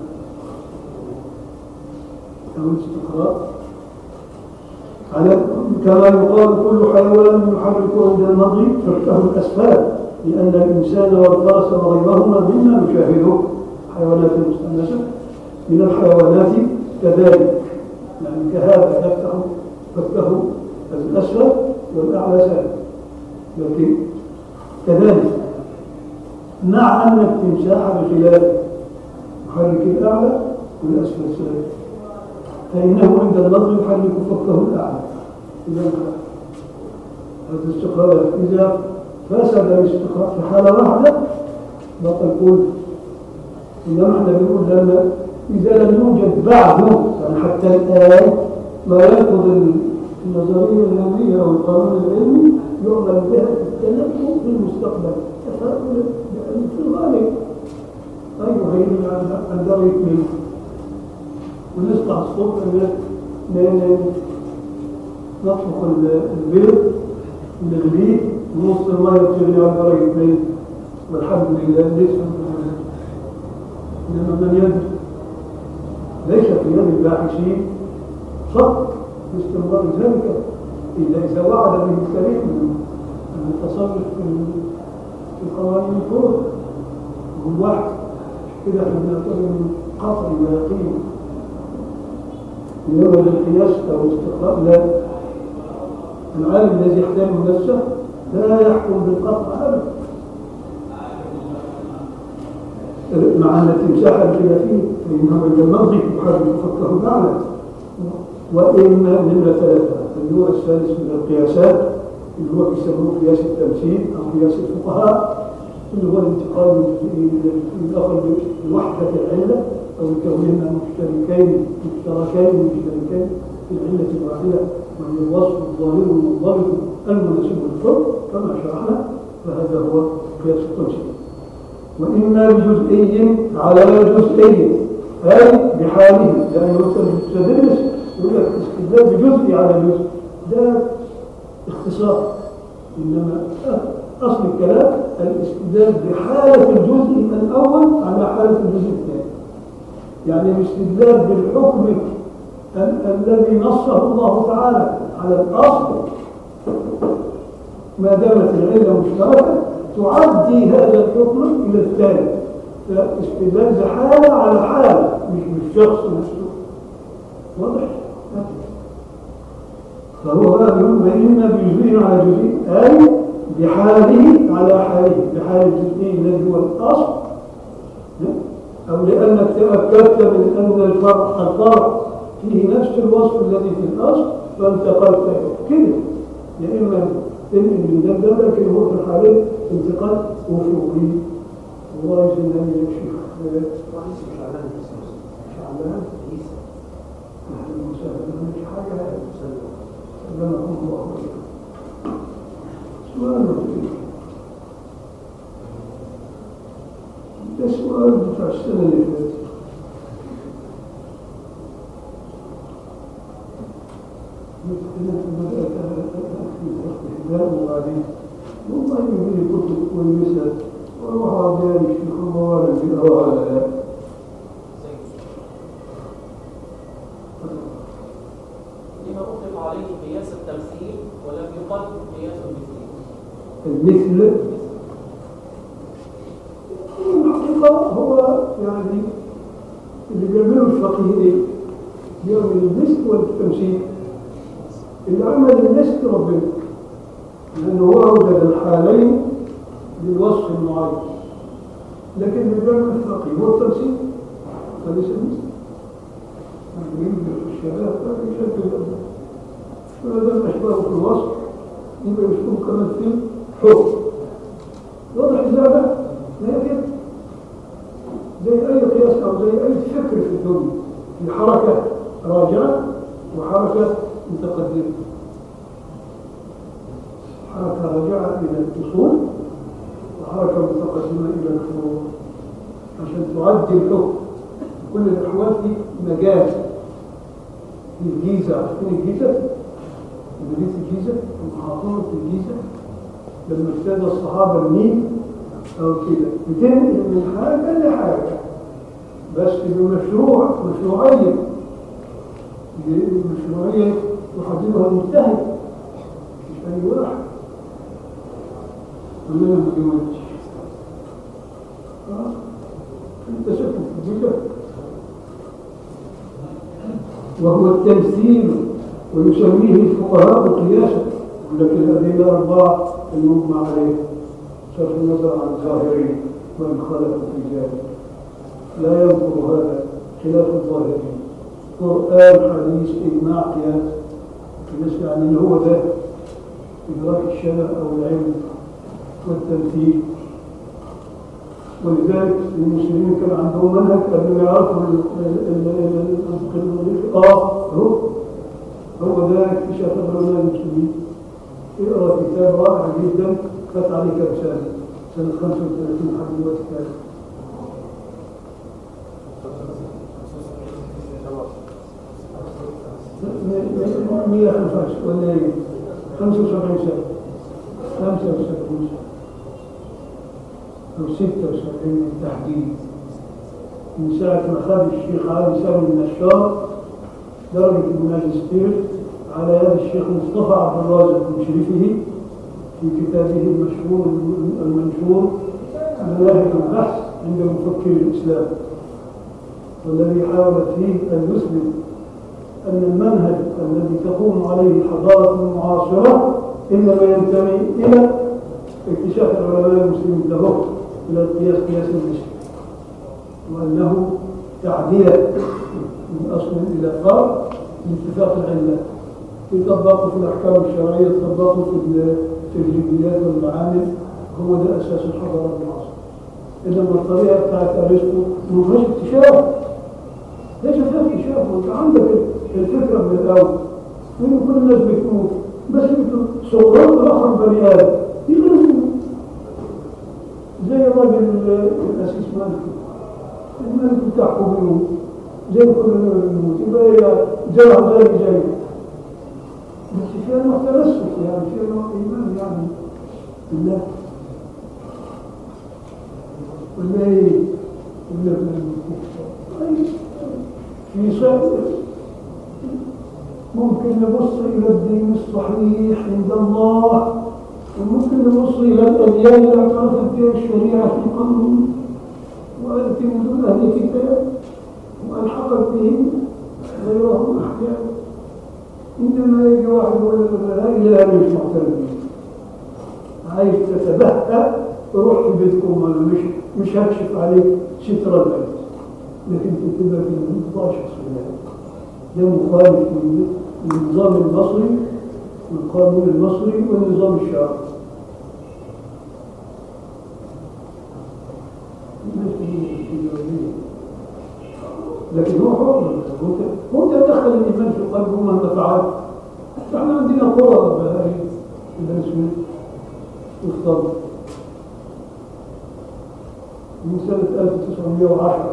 أو استقراء على كما يقال كل حيوان يحرك عند المضي فكه الأسفل لأن الإنسان والفرس وغيرهما مما نشاهده حيوانات مستأنسة من الحيوانات كذلك يعني كهذا يفتح فكه الأسفل والأعلى سالب لكن كذلك مع أن التمساح بخلاف يحرك الأعلى والأسفل سالب فإنه عند النظر يحرك فكه الأعلى إذا هذا الاستقرار إذا فسد الاستقرار في حالة واحدة بطل كل إنما احنا بنقول لما إذا لم يوجد بعده يعني حتى الآن ما ينقض النظرية العلمية أو القانون العلمي يعمل بها التنبؤ في المستقبل تفاؤل يعني في الغالب أيوه هي عن عن درجة منه ونصنع الصبح ن- ن- نطبخ ال- البيض نغليه ونص المية تغلي على درجة اثنين والحمد لله لسه إنما من يد ليس في يد الباحثين فقط باستمرار ذلك إلا إذا وعد به الكريم من التصرف في في قوانين الكون هو واحد كده احنا بنعتبر من قطع ويقين إنما القياس أو الاستقراء لا العالم الذي يحترم نفسه لا يحكم بالقطع أبدا مع أن التمساح الخلافي فإنه عند النظر يحرك فكه الأعلى وإما نمرة ثلاثة النوع الثالث من القياسات اللي هو بيسموه قياس التمثيل أو قياس الفقهاء اللي هو الانتقال من الجزئين إلى الآخر بوحدة العلة أو كونهما مشتركين مشتركين مشتركين في العلة الواحدة وهي الوصف الظاهر المنضبط المناسب للكل كما شرحنا فهذا هو قياس التمثيل وإما بجزئي على جزئي أي بحاله يعني مثلا تدرس يقول لك استدلال بجزئي على جزء ده اختصار إنما أصل الكلام الاستدلال بحالة الجزء الأول على حالة الجزء الثاني يعني الاستدلال بالحكم ال- الذي نصه الله تعالى على الأصل ما دامت العلة مشتركة تعدي هذا الحكم إلى الثاني فاستدلال بحالة على حالة مش بالشخص نفسه واضح؟ فهو بقى بيقول وإما بجزء على جزء أي بحاله على حاله بحال الجزء الذي هو الأصل أو لأنك تأكدت من أن الفرع الفرع فيه نفس الوصف الذي في الأصل فانتقلت كده يا إما تنقل من ده لده لكن هو في الحالين انتقال أفقي الله يجزينا يا شيخ شعبان أهلا وسهلا مش حاجة سلمكم الله عليكم سؤال لطيف ده السؤال بتاع السنة اللي فاتت مثلا بدأت أكتب اختلاف وبعدين والله يجي لي كتب كويسة وأروح أعطيها للشيخ مبارك في الأوائل لما أطلق عليه قياس التمثيل ولم يقل قياس المثيل المثل الحقيقة هو يعني اللي بيعمله الفقيه ايه؟ بيعمل المثل والتمثيل اللي عمل المثل ربنا لأنه هو أوجد الحالين للوصف المعين لكن اللي بيعمل الفقيه هو التمثيل فليس المثل يعني ينزل في الشباب فيشبه فما دام أشبهه في الوصف يبقى يشبهه كمان في الحكم واضح إزاي ما هي كده زي أي قياس أو زي أي فكر في الدنيا في حركة راجعة وحركة متقدمة حركة راجعة إلى الأصول وحركة متقدمة إلى الفروع عشان تعدي الحكم كل الأحوال في مجال في الجيزة عارفين الجيزة؟ مدينة الجيزة محافظة الجيزة لما اجتاز الصحابة النيل أو كده بتنقل من حاجة لحاجة بس بمشروع مشروعية مشروعية يحددها المجتهد مش أي واحد كلنا ما بيودش آه. انت شفت في الجيزة وهو التمثيل ويسميه الفقهاء قياسا لكن الذين الأربعة المجمع عليه صرف النظر عن الظاهرين وإن خالفوا في ذلك لا ينظر هذا خلاف الظاهرين قرآن حديث إجماع قياس بس يعني اللي هو ده إدراك الشرع أو العلم والتمثيل ولذلك المسلمين كان عندهم منهج قبل ما يعرفوا ال- ال- ال- المنطق الوظيفي اه هو هو ده اكتشاف علماء المسلمين اقرا كتاب رائع جدا فات عليه كم سنه سنه 35 لحد دلوقتي كان 125 ولا ايه 75 سنه 75 سنه أو 76 بالتحديد من ساعة ما خد الشيخ علي سامي النشار درجة الماجستير على يد الشيخ مصطفى عبد الرازق مشرفه في كتابه المشهور المنشور مناهج البحث عند مفكر الإسلام والذي حاول فيه أن يثبت أن المنهج الذي تقوم عليه الحضارة المعاصرة إنما ينتمي إلى اكتشاف العلماء المسلمين له إلى القياس قياس المسلم وأنه تعدية من أصل إلى فرع لاتفاق العلة يطبقوا في الأحكام الشرعية يطبقوا في ال- في الجبليات والمعامل هو ده أساس الحضارة المعاصرة إنما الطريقة بتاعت أرسطو ما فيهاش اكتشاف ليس فيها اكتشاف وأنت عندك الفكرة من الأول وإن كل الناس بتموت بس انتوا صورات آخر بني آدم يقدروا زي الراجل الأسيس مالك الملك بتاعكم بيموت زي كل الناس بيموت يبقى هي زرع زي زي بس فيها نوع تمسك يعني فيها نوع إيمان يعني بالله ولا ايه ولا في صعب ممكن نبص إلى الدين الصحيح عند الله وممكن نبص إلى الأديان اللي اعترفت بها الشريعة في القانون وأنت من أهل الكتاب وألحقت بهم غيرهم أحكام إنما يجي واحد يقول لك لا إله إلا مش معترف عايز تتبهى روح في بيتكم ولا مش مش هكشف عليك ستر البيت لكن تبقى في المنطقة شخصية ده مخالف للنظام المصري والقانون المصري والنظام الشرعي لكن هو حر هو انت تدخل الايمان في قلبه مهما فعلت احنا عندنا قرى بهاي بني سويف واختار من سنة 1910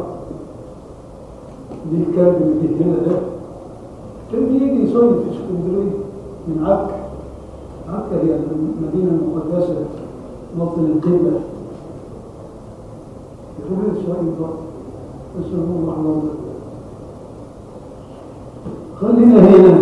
دي الكلب اللي جه هنا ده كان بيجي يصيف في اسكندريه من عكا عكا هي المدينه المقدسه موطن القبله يقول اسرائيل بقى نسال الله على خلينا هنا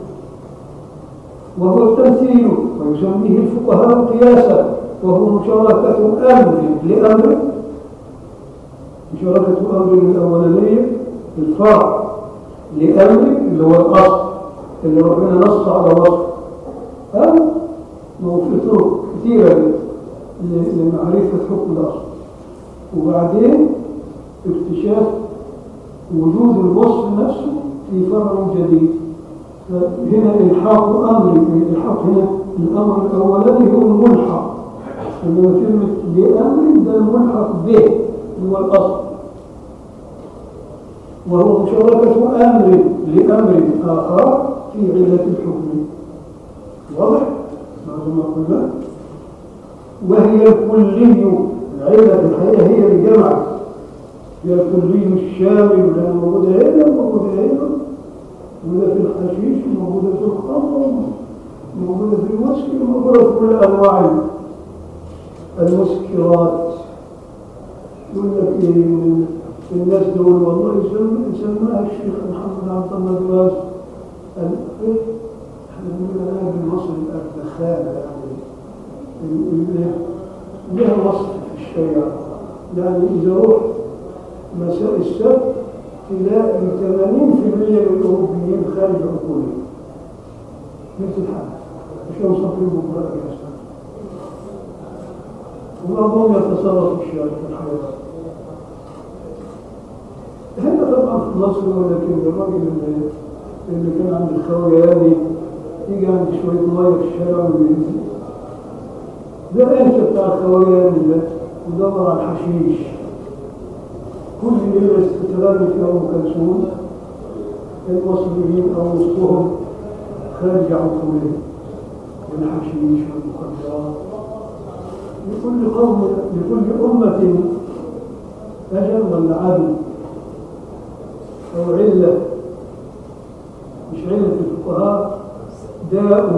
وهو التمثيل ويسميه الفقهاء قياسا وهو مشاركة أمر لأمر مشاركة أمر الأولانية الفرع لأمر اللي هو الأصل اللي ربنا نص على وصف أو ما هو في طرق كثيرة ل- لمعرفة حكم الأصل وبعدين اكتشاف وجود الوصف نفسه في فرع جديد هنا الحاق أمر الحاق هنا الأمر الأولاني هو الملحق إنما كلمة لأمر ده الملحق به اللي هو الأصل وهو مشاركة أمر لأمر آخر في علة الحكم واضح؟ بعد ما قلنا وهي الكلي العلة في الحقيقة هي الجمع هي الكلي الشامل لأنه موجودة هنا وموجودة هنا موجودة في الحشيش وموجودة في الخمر موجودة في الوسك وموجودة في كل أنواع المسكرات يقول لك إيه الناس دول والله يسمى يسماها الشيخ محمد عبد الله دراس قال إيه احنا بنقول عليها بالمصري الدخانة يعني ال- ال- لها وصف في الشريعة يعني إذا رحت مساء السبت تلاقي 80% من الأوروبيين خارج عقولهم مثل الحال مش مصطفين بكرة يا أستاذ وبعضهم يتصرف في الشارع في الحيوانات هنا طبعا مصر ولكن الراجل اللي, اللي كان عند الخويه يعني يجي عند شويه ميه في الشارع وينزل ده انت بتاع الخويه ده ودور على الحشيش كل ليله استتغني في ام كلثوم المصريين او وسطهم خارج عن قولهم الحشيش والمخدرات لكل قوم لكل أمة أجل ولا عدل أو علة مش علة الفقهاء داء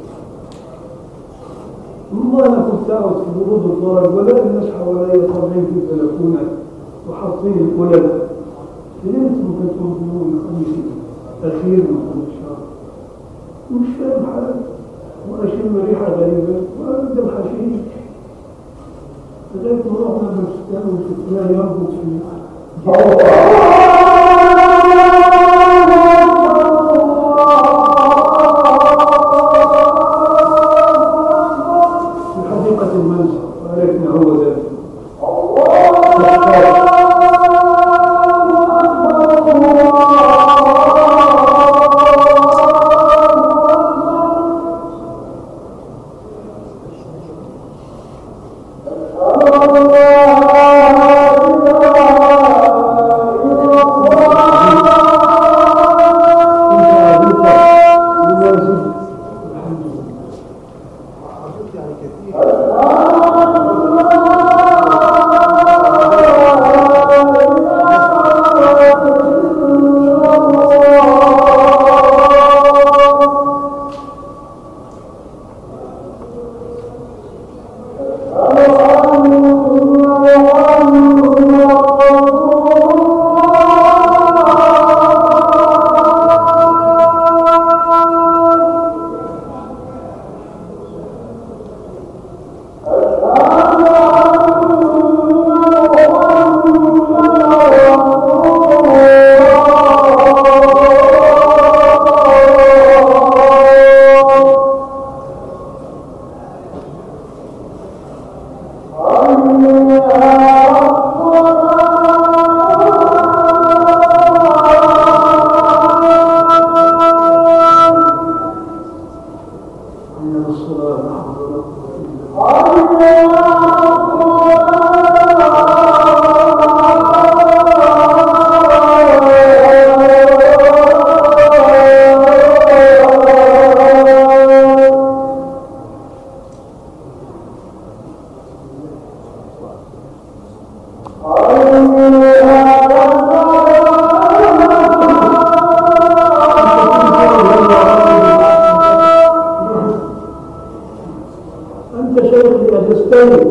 والله أنا كنت أقعد في بروض الضرب ولا الناس حواليا طالعين في البلكونة وحاطين القلل ليه انتم كنتم يوم الخميس الأخير من كل شهر مش فاهم حاجة وأشم ريحة غريبة وأبدأ الحشيش لغاية ما رحنا بالستان وشفناه يربط في في حديقة المنزل وعرفنا هو ذلك كنت عبيطة لازم الحمد لله حضرتك يعني كثير إن الصلاة حول ولا قوة إلا أنت شيخي أجستني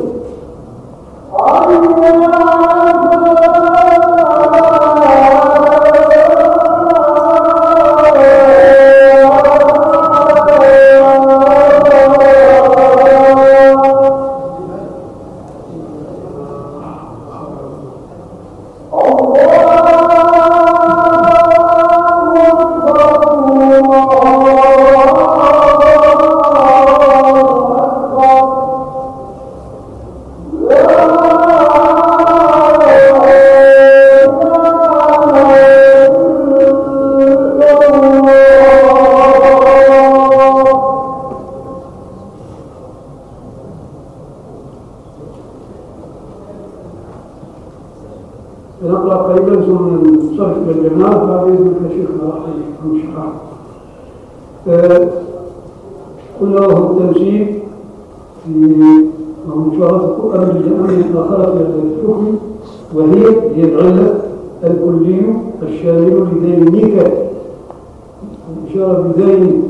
نقرأ قريبا ثم ننصرف إلى الجماعة بعد إذنك يا شيخنا رحمه الله شرحه آه، قلنا له التمثيل في مشاركة القرآن بالأمر الآخرة الحكم وهي هي العلة الكلي الشامل لذينك الإشارة بدين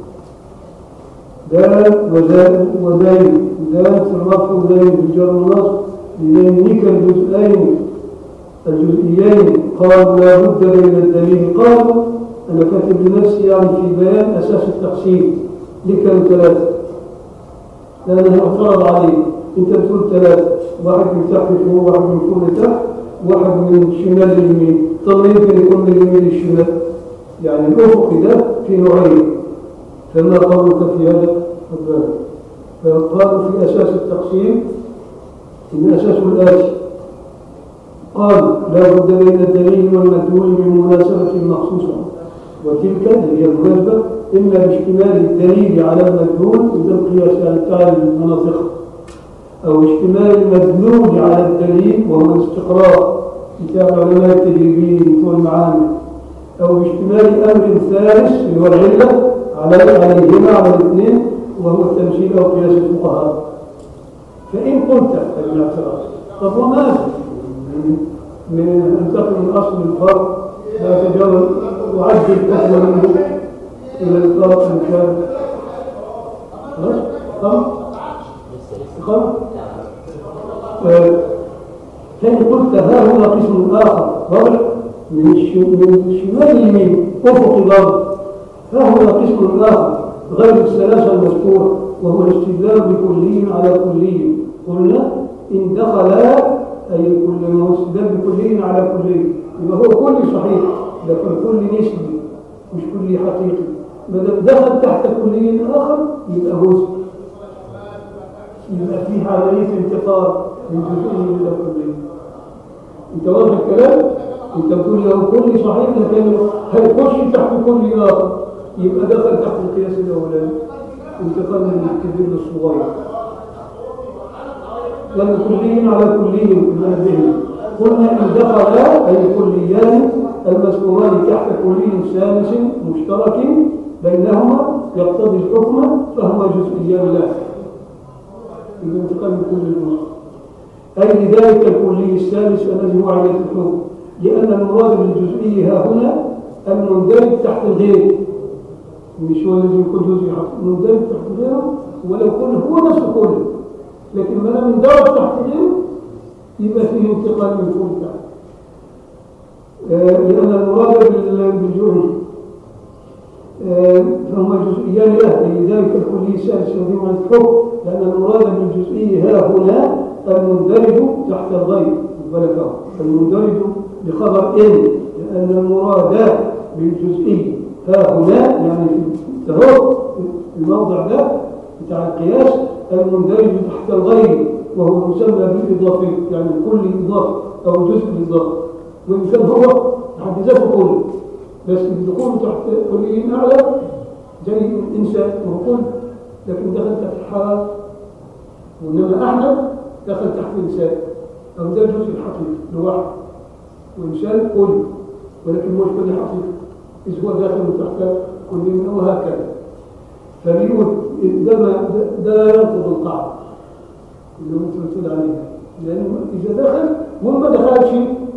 دال وزال ودين دال في الرفع ودين في الجر والنصب لذينك الجزئين الجزئيين قالوا لا بد بين الدليل قالوا أنا كاتب لنفسي يعني في بيان أساس التقسيم ليه كانوا ثلاثة لأنه اعترض عليه أنت بتقول ثلاثة واحد من تحت لفوق واحد من فوق لتحت واحد من الشمال لليمين طب يمكن يكون من اليمين للشمال يعني الأفق ده في نوعين فما قولك في هذا خد بالك فقالوا في أساس التقسيم إن أساسه الآتي قال لا بد بين الدليل والمدلول من مناسبة مخصوصة وتلك هي المناسبة إما باشتمال الدليل على المدلول إذا القياس يعني بتاع المناطق أو اشتمال المدلول على الدليل وهو الاستقراء بتاع علماء التجريبيين بتوع المعامل أو اشتمال أمر ثالث اللي هو العلة على عليهما على الاثنين وهو التمثيل أو قياس الفقهاء فإن قلت الاعتراض طب وماذا؟ من من انتقل من أصل الفرق لا تجاوز وعدل حكم منه إلى الفرق إن كان خلاص؟ خلاص؟ خلاص؟ آه، فإن قلت ها هنا قسم آخر ضرب من الش- من شمال اليمين أفق الأرض ها هنا قسم آخر غير الثلاثة المذكورة وهو الاستدلال بكلي على كلي قلنا إن دخلا أي كل ما هو استدلال بكلي على كلي يبقى هو كل صحيح لكن كل نسبي مش كل حقيقي ما دام دخل تحت كلي آخر يبقى جزء يبقى فيه عملية انتقال من جزئي إلى كلي انت واضح الكلام انت بتقول لو كل صحيح لكن هيخش تحت كل اخر يبقى دخل تحت القياس الاولاني انتقال من الكبير للصغير لان كلي على كلي من الذهن قلنا ان دخل اي كليان المذكوران تحت كلي ثالث مشترك بينهما يقتضي الحكم فهما جزئيان له يبقى انتقال من كل الاخر أي لذلك الكلي الثالث الذي هو عليه الحكم لأن المراد بالجزئي ها هنا المندرج تحت الغير مش هو الذي يكون جزئي حق المندرج تحت غيره ولو كل هو نفس كل لكن ما دام اندرج تحت غيره يبقى فيه انتقال من فوق تحت آه، لأن المراد بال- بالجزئي آه، فهما جزئيان له لذلك الكلي الثالث الذي هو الحكم لأن المراد بالجزئي ها هنا المندرج تحت الغير خد بالك أهو. المندرج بخبر إن لأن المراد بالجزئي ها هنا يعني في اهو في الموضع ده بتاع القياس المندرج تحت الغير وهو مسمى بالإضافة يعني كل إضافة أو جزء إضافة وإن كان هو حد ذاته كله بس الدخول تحت كليين أعلى زي الإنسان وهو كل لكن دخل تحت الحرام وإنما أحمد دخل تحت إنسان أو ده جزء الحقيقي لوحده وإنسان كل ولكن مش كل حقيقي إذ هو داخل تحت كل وهكذا فبيقول ده ما ده, ده ينقض القاعدة اللي انت بتقول عليها لأنه إذا دخل وما دخلش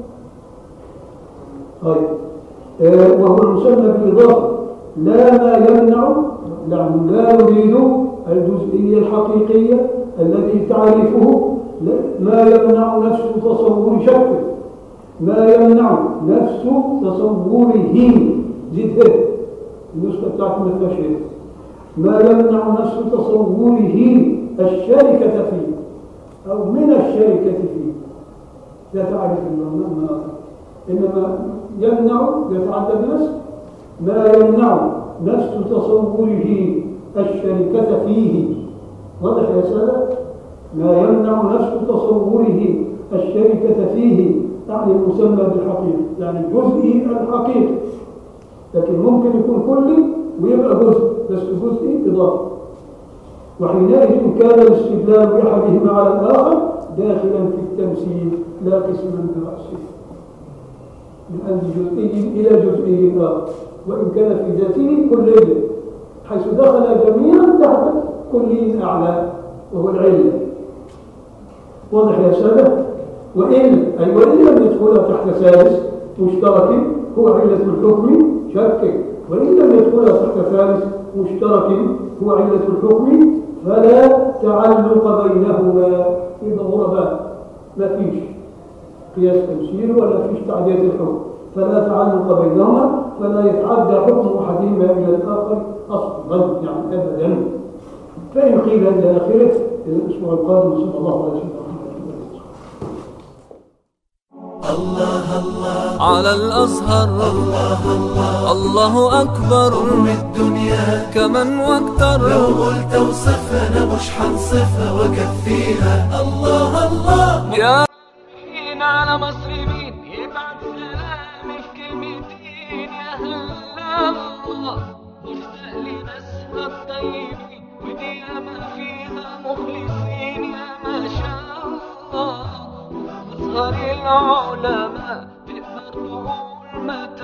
طيب آه وهو المسمى بالإضافة لا ما يمنع يعني لا يريد الجزئية الحقيقية الذي تعرفه لا- ما يمنع نفس تصور شكله ما يمنع نفس تصوره زد هذا النسخة بتاعت ما فيهاش هذا. ما يمنع نفس تصوره الشركة فيه أو من الشركة فيه لا تعرف المناطق إنما يمنع يتعدى بنفسه ما يمنع نفس تصوره الشركة فيه واضح يا سادة ما يمنع نفس تصوره الشركة فيه يعني المسمى بالحقيقة يعني الجزء الحقيقي لكن ممكن يكون كلي ويبقى جزء بس جزء إضافي وحينئذ كان الاستدلال بأحدهما على الآخر داخلا في التمثيل لا قسما برأسه من أن جزئي إلى جزئي آخر وإن كان في ذاته كلي حيث دخل جميعا تحت كلي أعلى وهو العلة واضح يا سادة وإن أي وإن لم يدخل تحت ثالث مشترك هو علة الحكم شك وإن لم يدخل تحت ثالث مشترك هو علة الحكم فلا تعلق بينهما يبقى غرباء ما فيش قياس تمثيل ولا فيش تعدية الحكم فلا تعلق بينهما فلا يتعدى حكم أحدهما إلى الآخر أصلا يعني أبدا فإن قيل إلى آخره الأسبوع القادم صلى الله عليه وسلم على الأزهر الله أكبر أم الدنيا كمن واكتر لو قلت اوصفها انا مش حنصفها وكفيها الله الله يا حين على مصر مين يبعت سلامي في كلمتين يا هلا الله مشتاق لناسها الطيبين ودي ياما فيها مخلصين يا ما شاء الله أصغر العلماء تقدر تقول ما